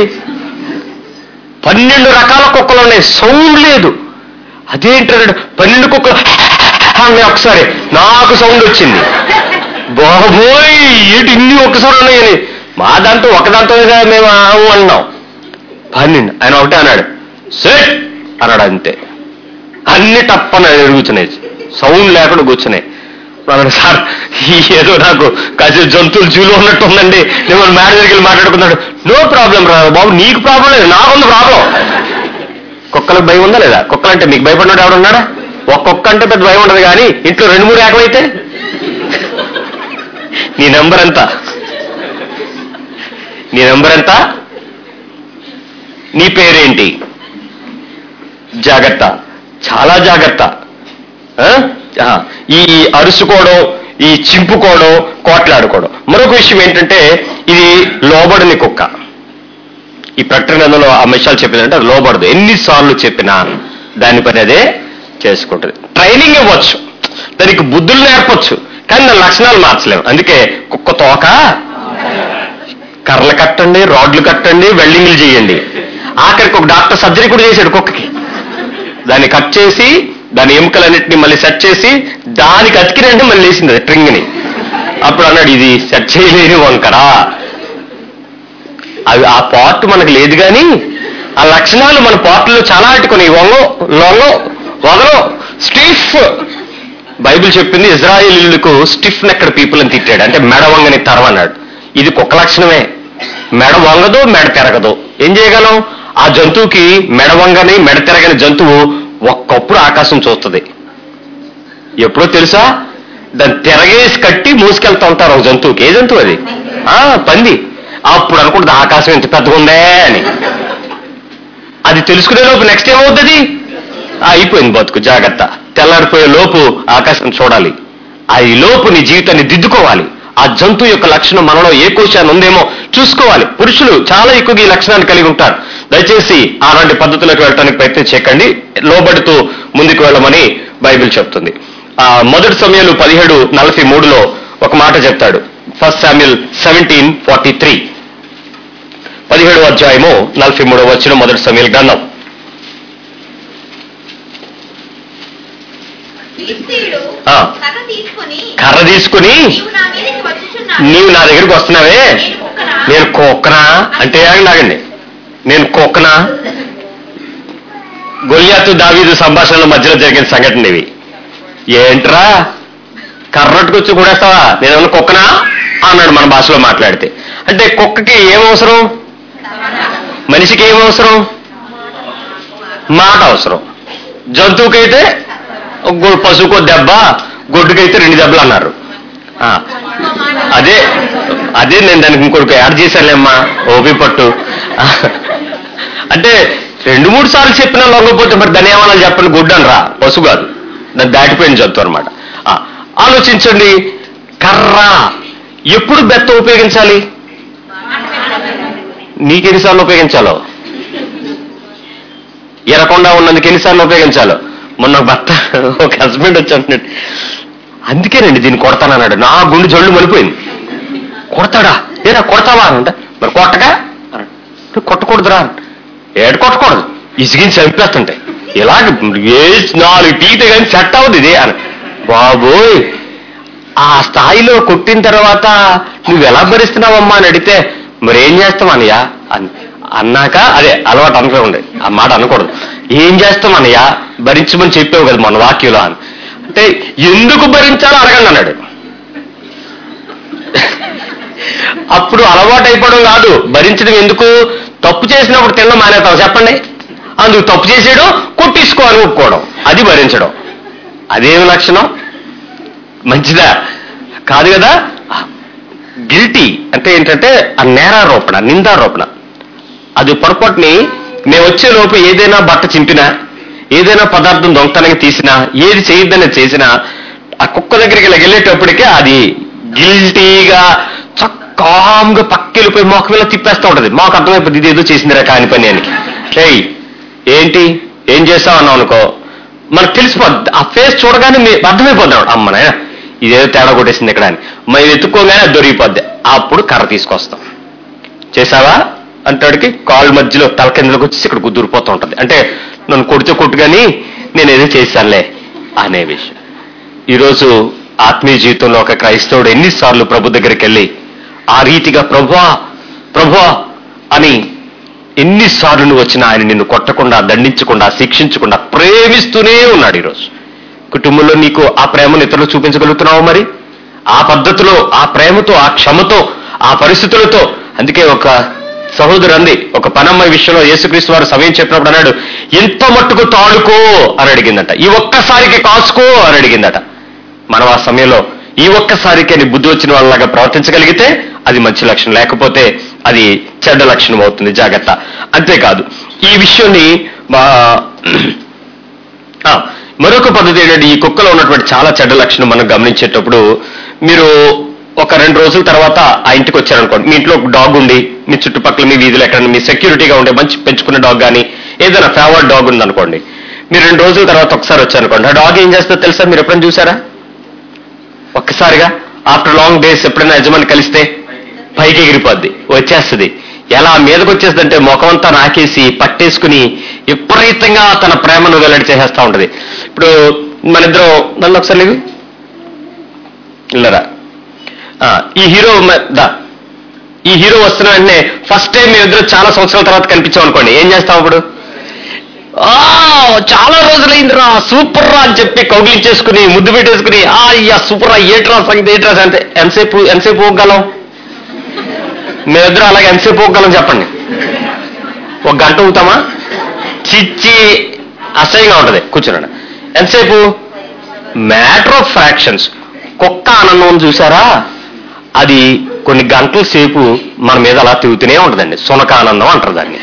పన్నెండు రకాల కుక్కలు ఉన్నాయి సౌండ్ లేదు అదేంటాడు పన్నెండు కుక్కలు అన్నాయి ఒకసారి నాకు సౌండ్ వచ్చింది బాబోయ్ ఏంటి ఇన్ని ఒక్కసారి ఉన్నాయని మా దాంతో ఒక దాంతో మేము ఆవు అన్నాం పన్నెండు ఆయన ఒకటే అన్నాడు సెట్ అన్నాడు అంతే అన్ని టప్పన ఎరుగుతున్నాయి సౌండ్ లేకుండా కూర్చున్నాయి అన్నాడు సార్ ఈ ఏదో నాకు కాసేపు జంతువులు జూలో ఉన్నట్టు ఉందండి నేను మన మేనేజర్కి వెళ్ళి మాట్లాడుకున్నాడు నో ప్రాబ్లం రా బాబు నీకు ప్రాబ్లం లేదు నాకుంది ప్రాబ్లం కుక్కలకు భయం ఉందా లేదా కుక్కలంటే మీకు భయపడినాడు ఎవడున్నాడా ఒక కుక్క అంటే పెద్ద భయం ఉండదు కానీ ఇంట్లో రెండు మూడు ఏకమైతే నీ నెంబర్ ఎంత నీ నెంబర్ ఎంత నీ పేరేంటి జాగ్రత్త చాలా జాగ్రత్త ఆ? ఆ, ఈ అరుసుకోవడం ఈ చింపుకోవడం కోట్లాడుకోవడం మరొక విషయం ఏంటంటే ఇది లోబడిని కుక్క ఈ ప్రకటన గ్రంథంలో ఆ విషయాలు చెప్పిందంటే అది లోబడదు ఎన్నిసార్లు చెప్పినా దాని పని అదే చేసుకుంటుంది ట్రైనింగ్ ఇవ్వచ్చు దానికి బుద్ధులు నేర్పొచ్చు కానీ దాని లక్షణాలు మార్చలేము అందుకే కుక్క తోక కర్రలు కట్టండి రాడ్లు కట్టండి వెల్డింగ్లు చేయండి ఆఖరికి ఒక డాక్టర్ సర్జరీ కూడా చేశాడు కుక్కకి దాన్ని కట్ చేసి దాని ఎముకలన్నింటినీ మళ్ళీ సెట్ చేసి దానికి అతికినంటే మళ్ళీ వేసింది అది ట్రింగ్ని అప్పుడు అన్నాడు ఇది సెట్ చేయలేని వంకరా అవి ఆ పార్ట్ మనకు లేదు కానీ ఆ లక్షణాలు మన పార్ట్లో చాలా అట్టుకుని వంగో లొంగో వదలో స్టిఫ్ బైబిల్ చెప్పింది ఇజ్రాయేలీలకు స్టిఫ్ నెక్కడ్ పీపుల్ అని తిట్టాడు అంటే మెడ వంగని తరం అన్నాడు ఇది కుక్క లక్షణమే మెడ వంగదు మెడ తిరగదు ఏం చేయగలం ఆ జంతువుకి మెడ వంగని మెడ తిరగని జంతువు ఒక్కప్పుడు ఆకాశం చూస్తుంది ఎప్పుడో తెలుసా దాన్ని తిరగేసి కట్టి మూసుకెళ్తా ఉంటారు ఒక జంతువుకి ఏ జంతువు అది ఆ పంది అప్పుడు అనుకుంటుంది ఆకాశం ఎంత పెద్దగా ఉందే అని అది తెలుసుకునే లోపు నెక్స్ట్ ఏమవుతుంది ఆ, అయిపోయింది బతుకు జాగ్రత్త తెల్లారిపోయే లోపు ఆకాశం చూడాలి ఆ ఈ లోపు నీ జీవితాన్ని దిద్దుకోవాలి ఆ జంతువు యొక్క లక్షణం మనలో ఏ కోశాన్ని ఉందేమో చూసుకోవాలి పురుషులు చాలా ఎక్కువగా ఈ లక్షణాన్ని కలిగి ఉంటారు దయచేసి అలాంటి పద్ధతులకు వెళ్ళడానికి ప్రయత్నం చేయకండి లోబడుతూ ముందుకు వెళ్ళమని బైబిల్ చెప్తుంది ఆ మొదటి సమయాలు పదిహేడు నలభై మూడులో ఒక మాట చెప్తాడు first Samuel seventeen forty three పదిహేడు అధ్యాయము నలభై మూడో వచ్చిన మొదటి సమయాల గ్రంథం ఫిలిస్తీయుడు ఆ. కర్ర తీసుకొని కర్ర తీసుకుని నీవు నా మీదకి వచ్చుచున్నావు నీవు నా దగ్గరికి వస్తున్నావే నేను కుక్కనా? నేను కుక్కనా అంటే ఆగండి ఆగండి నేను కుక్కనా గొలియాతు దావీదు సంభాషణల మధ్యలో జరిగిన సంఘటన ఇవి ఏంట్రా కర్రట్టుకొచ్చి కూడేస్తావా నేనేమన్నా కుక్కనా అన్నాడు మన భాషలో మాట్లాడితే అంటే కుక్కకి ఏం అవసరం మనిషికి ఏం అవసరం మాట అవసరం జంతువుకైతే ఒక గు- పశువుకో దెబ్బ గొడ్డుకైతే రెండు దెబ్బలు అన్నారు ఆ, అదే అదే నేను దానికి ఇంకొక యాడ్ చేశానులేమ్మా ఓపి పట్టు అంటే రెండు మూడు సార్లు చెప్పినా లొంగపోతే మరి దాని ఏమన్నా చెప్పండి గుడ్డు అనరా పశు కాదు దాన్ని దాటిపోయిన జంతువు అనమాట ఆలోచించండి కర్ర ఎప్పుడు బెత్త ఉపయోగించాలి నీకు ఎన్నిసార్లు ఉపయోగించాలో ఎరకుండా ఉన్నందుకు ఎన్నిసార్లు ఉపయోగించాలో మొన్న ఒక భర్త ఒక హస్బెండ్ వచ్చి అంటున్నాడు అందుకేనండి దీన్ని కొడతానన్నాడు నా గుండె జొళ్ళు మలిపోయింది కొడతాడా ఏరా కొడతావా అంట మరి కొట్టగా అన్నాడు. "నువ్వు కొట్టకూడదురా ఏడు కొట్టకూడదు ఇసిగించి చంపేస్తుంటాయి ఇలాగ ఏ నాలుగు టీతే కానీ సెట్ అవుతుంది ఇది అని బాబోయ్ ఆ స్థాయిలో కొట్టిన తర్వాత నువ్వు ఎలా భరిస్తున్నావమ్మా అని అడిగితే మరి ఏం చేస్తాం అన్నయ్య అని అన్నాక అదే అలవాటు అనుకోండి ఆ మాట అనకూడదు ఏం చేస్తాం అన్నయ్య భరించమని చెప్పావు కదా మన వాక్యంలో అని అంటే ఎందుకు భరించాలో అడగండి అన్నాడు అప్పుడు అలవాటు అయిపోవడం కాదు భరించడం ఎందుకు తప్పు చేసినప్పుడు తినడం మానేతాం చెప్పండి అందుకు తప్పు చేసాడు కొట్టించుకో అని ఒప్పుకోవడం అది భరించడం అదేమి లక్షణం మంచిదా కాదు కదా గిల్టీ అంటే ఏంటంటే ఆ నేరారోపణ నిందారోపణ అది పొరపాటుని మేము వచ్చే లోపు ఏదైనా బట్ట చింపినా ఏదైనా పదార్థం దొంగతనంగా తీసినా ఏది చేయొద్దని చేసినా ఆ కుక్క దగ్గరికి ఇలా వెళ్ళేటప్పటికే అది గిల్టీగా చక్కాంగా పక్కెళ్ళిపోయి మొక్క మీద తిప్పేస్తూ ఉంటది మాకు అర్థమైపోతుంది ఇది ఏదో చేసిందిరా కాని పని అని ఏయ్ ఏంటి ఏం చేస్తావు అన్నావు అనుకో మనకు తెలిసిపోద్ది ఆ ఫేస్ చూడగానే మీ అర్థమైపోద్ది అమ్మ నాయన ఇదేదో తేడా కొట్టేసింది ఇక్కడ అని మేము ఎత్తుక్కోగానే అది దొరికిపోద్ది అప్పుడు కర్ర తీసుకొస్తాం చేసావా అంటాడికి కాళ్ళ మధ్యలో తల కిందలోకి వచ్చేసి ఇక్కడ కుదురిపోతూ ఉంటుంది అంటే నన్ను కొడితే కొట్టు కానీ నేను ఏదో చేశానులే అనే విషయం ఈరోజు ఆత్మీయ జీవితంలో ఒక క్రైస్తవుడు ఎన్నిసార్లు ప్రభు దగ్గరికి వెళ్ళి ఆ రీతిగా ప్రభువా ప్రభువా అని ఎన్నిసార్లు నువ్వు వచ్చినా ఆయన నిన్ను కొట్టకుండా దండించకుండా శిక్షించకుండా ప్రేమిస్తూనే ఉన్నాడు ఈరోజు కుటుంబంలో నీకు ఆ ప్రేమను ఇతరులు చూపించగలుగుతున్నావు మరి ఆ పద్ధతిలో ఆ ప్రేమతో ఆ క్షమతో ఆ పరిస్థితులతో అందుకే ఒక సహోదరు అంది ఒక పనమ్మాయి విషయంలో యేసుక్రీస్తు వారు సమయం చెప్పినప్పుడు అన్నాడు ఎంత మట్టుకు తాడుకో అని అడిగిందట ఈ ఒక్కసారికి కాసుకో అని అడిగిందట మనం ఆ సమయంలో ఈ ఒక్కసారికి అని బుద్ధి వచ్చిన వాళ్ళలాగా ప్రవర్తించగలిగితే అది మంచి లక్షణం లేకపోతే అది చెడ్డ లక్షణం అవుతుంది జాగ్రత్త అంతేకాదు ఈ విషయాన్ని మా ఆ, మరొక పద్ధతి ఏంటంటే ఈ కుక్కలో ఉన్నటువంటి చాలా చెడ్డ లక్షణం మనం గమనించేటప్పుడు మీరు ఒక రెండు రోజుల తర్వాత ఆ ఇంటికి వచ్చారనుకోండి మీ ఇంట్లో ఒక డాగ్ ఉండి మీ చుట్టుపక్కల మీ వీధిలో ఎక్కడ మీ సెక్యూరిటీగా ఉండే మంచి పెంచుకున్న డాగ్ కానీ ఏదైనా ఫేవర్డ్ డాగ్ ఉందనుకోండి మీరు రెండు రోజుల తర్వాత ఒకసారి వచ్చారనుకోండి ఆ డాగ్ ఏం చేస్తుందో తెలుసా మీరు ఎప్పుడైనా చూసారా ఒక్కసారిగా ఆఫ్టర్ లాంగ్ డేస్ ఎప్పుడైనా యజమాని కలిస్తే పైకి ఎగిరిపోద్ది వచ్చేస్తుంది ఎలా మీదకి వచ్చేస్తుందంటే ముఖం అంతా నాకేసి పట్టేసుకుని విపరీతంగా తన ప్రేమను వెల్లడి చేసేస్తా ఉంటది ఇప్పుడు మన ఇద్దరం నన్ను ఒకసారి లేవి ఇల్లరా ఆ, ఈ హీరో మ- దా ఈ హీరో వస్తున్న వెంటనే ఫస్ట్ టైం మేమిద్దరు చాలా సంవత్సరాల తర్వాత కనిపించాం అనుకోండి ఏం చేస్తాం అప్పుడు ఆ చాలా రోజులైందిరా సూపర్ రా అని చెప్పి కౌగిలించేసుకుని ముద్దు పెట్టేసుకుని ఆ అయ్యా సూపర్ రా ఏట్రా సంగతి ఏట్రా అంటే ఎంతసేపు ఎంతసేపు పోగలం మేమిద్దరం అలాగే ఎంతసేపు పోగలం చెప్పండి ఒక గంట ఊతామా చిచ్చి అసహ్యంగా ఉంటది కూర్చున్నాడు ఎంతసేపు మ్యాటర్ ఆఫ్ ఫ్రాక్షన్స్ కుక్క ఆనందం చూసారా అది కొన్ని గంటల సేపు మన మీద అలా తిరుగుతూనే ఉంటుందండి సునక ఆనందం అంటారు దాన్ని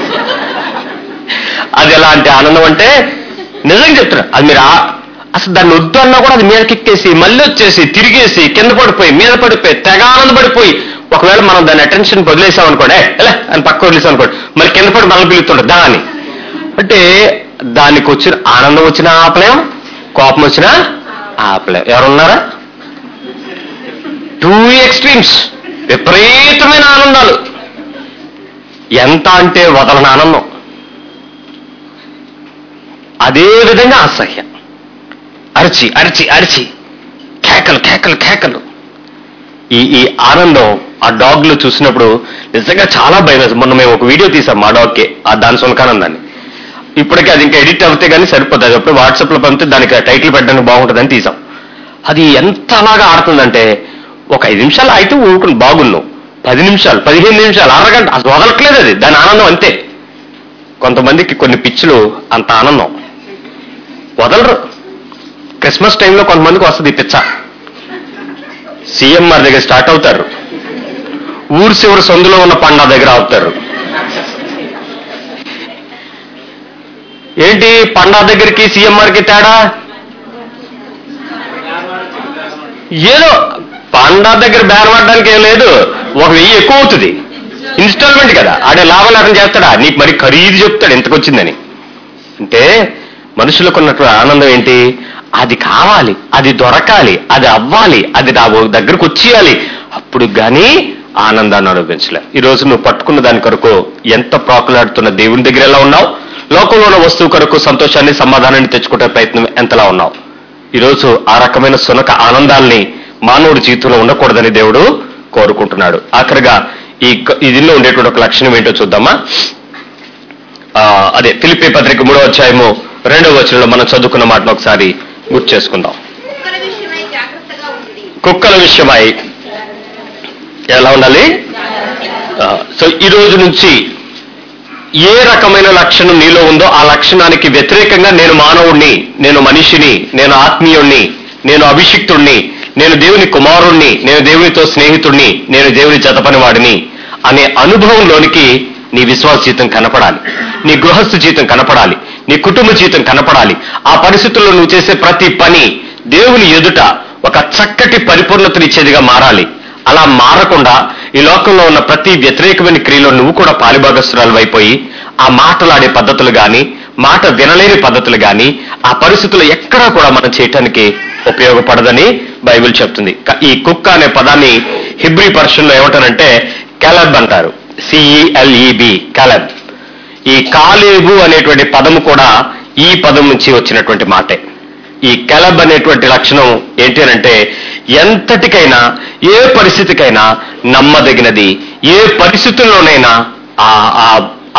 అది ఎలాంటి ఆనందం అంటే నిజంగా చెప్తున్నా అది మీరు ఆ- అసలు దాన్ని వద్దు అన్నా కూడా అది మీద కిక్కేసి మళ్ళీ వచ్చేసి తిరిగేసి కింద పడిపోయి మీద పడిపోయి తెగ ఆనందపడిపోయి ఒకవేళ మనం దాని అటెన్షన్ వదిలేసాం అనుకోండి "ఏ, ఎలా అని పక్క వదిలేసాం అనుకోండి మళ్ళీ కింద పడి మళ్ళీ పిలుస్తుంటారు దాని అంటే దానికి వచ్చిన ఆనందం వచ్చినా ఆపలేం కోపం వచ్చినా ఆపలేం ఎవరున్నారా టూ ఎక్స్ట్రీమ్స్ విపరీతమైన ఆనందాలు ఎంత అంటే వదలని ఆనందం అదే విధంగా అసహ్యం అరిచి అరిచి అరిచి కేకలు కేకలు కేకలు ఈ ఈ ఆనందం ఆ డాగ్ లో చూసినప్పుడు నిజంగా చాలా భయం వేస్తుంది మొన్న మేము ఒక వీడియో తీసాం మా డాగ్కి ఆ దాని సునకానందాన్ని ఇప్పటికే అది ఇంకా ఎడిట్ అవుతే కానీ సరిపోతుంది అది అప్పుడు వాట్సాప్ లో పంపితే దానికి టైటిల్ పెట్టడానికి బాగుంటుందని తీసాం అది ఎంతలాగా ఆడుతుందంటే ఒక ఐదు నిమిషాలు అయితే ఊరుకుని బాగున్నావు పది నిమిషాలు పదిహేను నిమిషాలు అరగంట అసలు వదలట్లేదు అది దాని ఆనందం అంతే కొంతమందికి కొన్ని పిచ్చులు అంత ఆనందం వదలరు క్రిస్మస్ టైంలో కొంతమందికి వస్తుంది ఈ పిచ్చ సీఎంఆర్ దగ్గర స్టార్ట్ అవుతారు ఊరు చివరి సందులో ఉన్న పండా దగ్గర ఆపుతారు ఏంటి పండా దగ్గరికి సీఎంఆర్కి తేడా ఏదో పండా దగ్గర బేరపడడానికి ఏం లేదు ఒక వెయ్యి ఎక్కువ అవుతుంది ఇన్స్టాల్మెంట్ కదా ఆడే లాభం లేకుండా చేస్తాడా నీకు మరి ఖరీదు చెప్తాడు ఎంతకు వచ్చిందని అంటే మనుషులకు ఉన్నటువంటి ఆనందం ఏంటి అది కావాలి అది దొరకాలి అది అవ్వాలి అది నా దగ్గరకు వచ్చేయాలి అప్పుడు గాని ఆనందాన్ని అనుభవించలే ఈ రోజు నువ్వు పట్టుకున్న దాని కొరకు ఎంత ప్రాకులాడుతున్న దేవుని దగ్గర ఎలా ఉన్నావు లోకంలో ఉన్న వస్తువు కొరకు సంతోషాన్ని సమాధానాన్ని తెచ్చుకునే ప్రయత్నం ఎంతలా ఉన్నావు ఈరోజు ఆ రకమైన సునక ఆనందాల్ని మానవుడి జీవితంలో ఉండకూడదని దేవుడు కోరుకుంటున్నాడు ఆఖరిగా ఈ ఇదిలో ఉండేటువంటి ఒక లక్షణం ఏంటో చూద్దామా ఆ, అదే ఫిలిపి పత్రిక మూడో అధ్యాయము రెండవ వచనంలో మనం చదువుకున్న మాటను ఒకసారి గుర్తు చేసుకుందాం కుక్కల విషయమై జాగ్రత్తగా ఉంది కుక్కల విషయమై ఎలా ఉండాలి ఆ, సో ఈ రోజు నుంచి ఏ రకమైన లక్షణం నీలో ఉందో ఆ లక్షణానికి వ్యతిరేకంగా నేను మానవుణ్ణి నేను మనిషిని నేను ఆత్మీయుణ్ణి నేను అభిషిక్తుణ్ణి నేను దేవుని కుమారుణ్ణి నేను దేవునితో స్నేహితుణ్ణి నేను దేవుని జతపనివాడిని అనే అనుభవంలోనికి నీ విశ్వాస జీవితం కనపడాలి నీ గృహస్థ జీవితం కనపడాలి నీ కుటుంబ జీవితం కనపడాలి ఆ పరిస్థితుల్లో నువ్వు చేసే ప్రతి పని దేవుని ఎదుట ఒక చక్కటి పరిపూర్ణతనిచ్చేదిగా మారాలి అలా మారకుండా ఈ లోకంలో ఉన్న ప్రతి వ్యతిరేకమైన క్రియలో నువ్వు కూడా పాలిభాగస్తురాలు అయిపోయి ఆ మాటలాడే పద్ధతులు గాని మాట వినలేని పద్ధతులు గాని ఆ పరిస్థితులు ఎక్కడా కూడా మనం చేయటానికి ఉపయోగపడదని బైబిల్ చెప్తుంది క- ఈ కుక్క అనే పదాన్ని హిబ్రీ పర్షన్లో ఏమంటారంటే కెలబ్ అంటారు సిఈఎల్ఈబి కెలబ్ ఈ కాలేబు అనేటువంటి పదము కూడా ఈ పదం నుంచి వచ్చినటువంటి మాటే ఈ కెలబ్ అనేటువంటి లక్షణం ఏంటి అంటే ఎంతటికైనా ఏ పరిస్థితికైనా నమ్మదగినది ఏ పరిస్థితుల్లోనైనా ఆ ఆ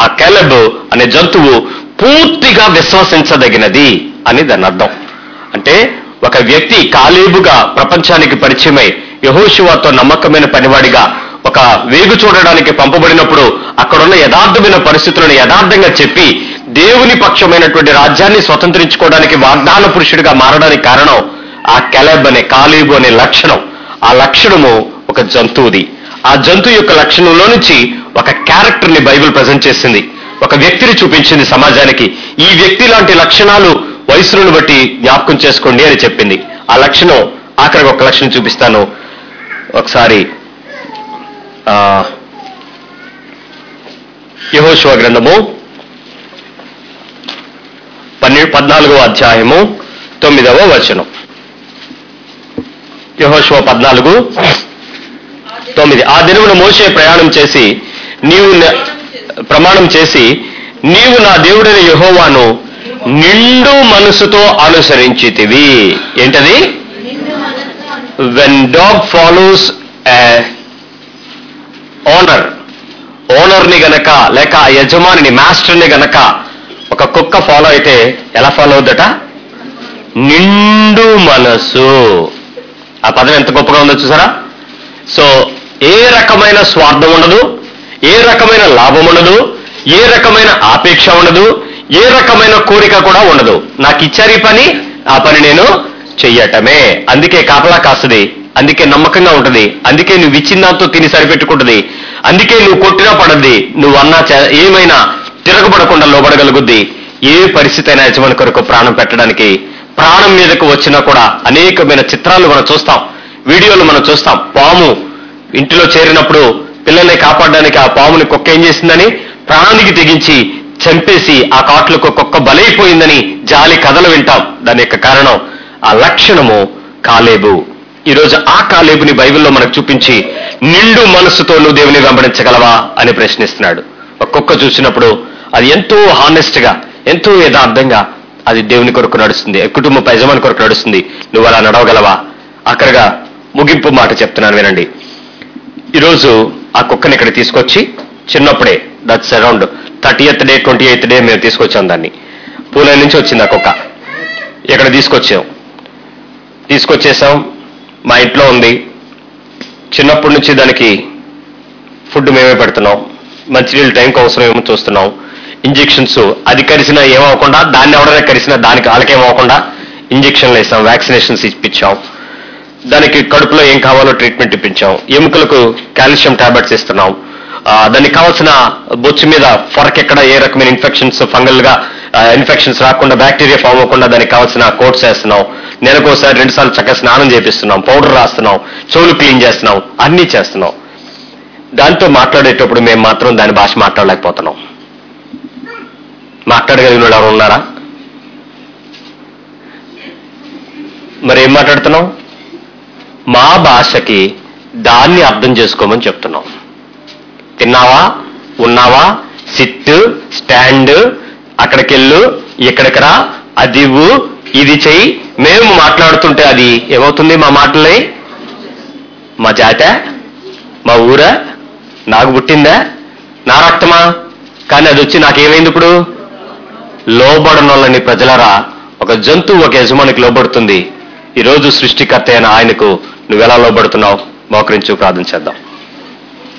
ఆ కెలబ్ అనే జంతువు పూర్తిగా విశ్వసించదగినది అని దాని అర్థం అంటే ఒక వ్యక్తి కాలేబుగా ప్రపంచానికి పరిచయమై యహోశివాతో నమ్మకమైన పనివాడిగా ఒక వేగు చూడడానికి పంపబడినప్పుడు అక్కడున్న యథార్థమైన పరిస్థితులను యథార్థంగా చెప్పి దేవుని పక్షమైనటువంటి రాజ్యాన్ని స్వతంత్రించుకోవడానికి వాగ్దాన పురుషుడిగా మారడానికి కారణం ఆ కెలబ్ అనే కాలేబు అనే లక్షణం ఆ లక్షణము ఒక జంతువుది ఆ జంతువు యొక్క లక్షణంలో నుంచి ఒక క్యారెక్టర్ ని బైబిల్ ప్రజెంట్ చేసింది ఒక వ్యక్తిని చూపించింది సమాజానికి ఈ వ్యక్తి లాంటి లక్షణాలు వయసులను బట్టి జ్ఞాపకం చేసుకోండి అని చెప్పింది ఆ లక్షణం ఆఖరికి ఒక లక్షణం చూపిస్తాను ఒకసారి ఆ, యెహోషువ గ్రంథము పన్నె పద్నాలుగవ అధ్యాయము తొమ్మిదవ వచనం యెహోషువ పద్నాలుగు తొమ్మిది ఆ దినమున మోసే ప్రయాణం చేసి నీవు న- ప్రమాణం చేసి నీవు నా దేవుడైన యెహోవాను నిండు మనసుతో అనుసరించితివి ఏంటది వెన్ డాగ్ ఫాలోస్ ఓనర్ ఓనర్ని గనక లేక ఆ యజమానిని మాస్టర్ని గనక ఒక కుక్క ఫాలో అయితే ఎలా ఫాలో అవుద్దట నిండు మనసు ఆ పదం ఎంత గొప్పగా ఉందో చూసారా సో ఏ రకమైన స్వార్థం ఉండదు ఏ రకమైన లాభం ఉండదు ఏ రకమైన ఆపేక్ష ఉండదు ఏ రకమైన కోరిక కూడా ఉండదు నాకు ఇచ్చారు ఈ పని ఆ పని నేను చెయ్యటమే అందుకే కాపలా కాస్తుంది అందుకే నమ్మకంగా ఉంటది అందుకే నువ్వు ఇచ్చిన దాంతో తిని సరిపెట్టుకుంటది అందుకే నువ్వు కొట్టినా పడద్ది నువ్వు అన్నా చే- ఏమైనా తిరగబడకుండా లోబడగలుగుద్ది ఏ పరిస్థితి అయినా యజమాని కొరకు ప్రాణం పెట్టడానికి ప్రాణం మీదకు వచ్చినా కూడా అనేకమైన చిత్రాలు మనం చూస్తాం వీడియోలు మనం చూస్తాం పాము ఇంటిలో చేరినప్పుడు పిల్లల్ని కాపాడడానికి ఆ పాముని కుక్క ఏం చేసిందని ప్రాణానికి తెగించి చంపేసి ఆ కాట్లకు కుక్క బలైపోయిందని జాలి కథలు వింటాం దాని యొక్క కారణం ఆ లక్షణము కాలేబు ఈరోజు ఆ కాలేబుని బైబిల్లో మనకు చూపించి నిండు మనస్సుతో నువ్వు దేవుని వెంబడించగలవా అని ప్రశ్నిస్తున్నాడు ఒక కుక్క చూసినప్పుడు అది ఎంతో హానెస్ట్ గా ఎంతో యథార్థంగా అది దేవుని కొరకు నడుస్తుంది కుటుంబ యజమాని కొరకు నడుస్తుంది నువ్వు అలా నడవగలవా అక్కడగా ముగింపు మాట చెప్తున్నాను వినండి ఈరోజు ఆ కుక్కని ఇక్కడ తీసుకొచ్చి చిన్నప్పుడే that's around thirty eighth day twenty eighth day మేము తీసుకొచ్చాం దాన్ని పూణే నుంచి వచ్చింది ఆ కుక్క ఇక్కడ తీసుకొచ్చాం తీసుకొచ్చేసాం మా ఇంట్లో ఉంది చిన్నప్పటి నుంచి దానికి ఫుడ్ మేమే పెడుతున్నాం మంచినీళ్ళు టైంకి అవసరం ఏమో చూస్తున్నాం ఇంజెక్షన్స్ అది కరిసినా ఏమవకుండా దాన్ని ఎవడైనా కరిసినా దానికి వాళ్ళకేమవకుండా ఇంజెక్షన్లు వేసాం వ్యాక్సినేషన్స్ ఇప్పించాం దానికి కడుపులో ఏం కావాలో ట్రీట్మెంట్ ఇప్పించాం ఎముకలకు కాల్షియం టాబ్లెట్స్ ఇస్తున్నాం ఆ, దానికి కావాల్సిన బొచ్చు మీద ఫొరకెక్కడ ఏ రకమైన ఇన్ఫెక్షన్స్ ఫంగల్ గా ఇన్ఫెక్షన్స్ రాకుండా బ్యాక్టీరియా ఫామ్ అవ్వకుండా దానికి కావాల్సిన కోట్స్ వేస్తున్నాం నెలకోసారి రెండు సార్లు చక్కగా స్నానం చేపిస్తున్నాం పౌడర్ రాస్తున్నాం చెవులు క్లీన్ చేస్తున్నాం అన్నీ చేస్తున్నాం దాంతో మాట్లాడేటప్పుడు మేము మాత్రం దాని భాష మాట్లాడలేకపోతున్నాం మాట్లాడగలిగిన వాళ్ళు ఎవరు ఉన్నారా మరి ఏం మాట్లాడుతున్నాం మా భాషకి దాన్ని అర్థం చేసుకోమని చెప్తున్నాం తిన్నావా ఉన్నావా సిట్ స్టాండ్ అక్కడికెళ్ళు ఇక్కడికి రా అది ఇవ్వు ఇది చెయ్యి మేము మాట్లాడుతుంటే అది ఏమవుతుంది మా మాటలే మా జాత మా ఊరా నాకు పుట్టిందా నా రక్తమా కానీ అది వచ్చి నాకేమైంది ఇప్పుడు లోబడనోళ్ళని ప్రజలరా ఒక జంతువు ఒక యజమానికి లోబడుతుంది ఈరోజు సృష్టికర్త అయిన ఆయనకు నువ్వెలా లోబడుతున్నావు మోకరించు ప్రార్థన చేద్దాం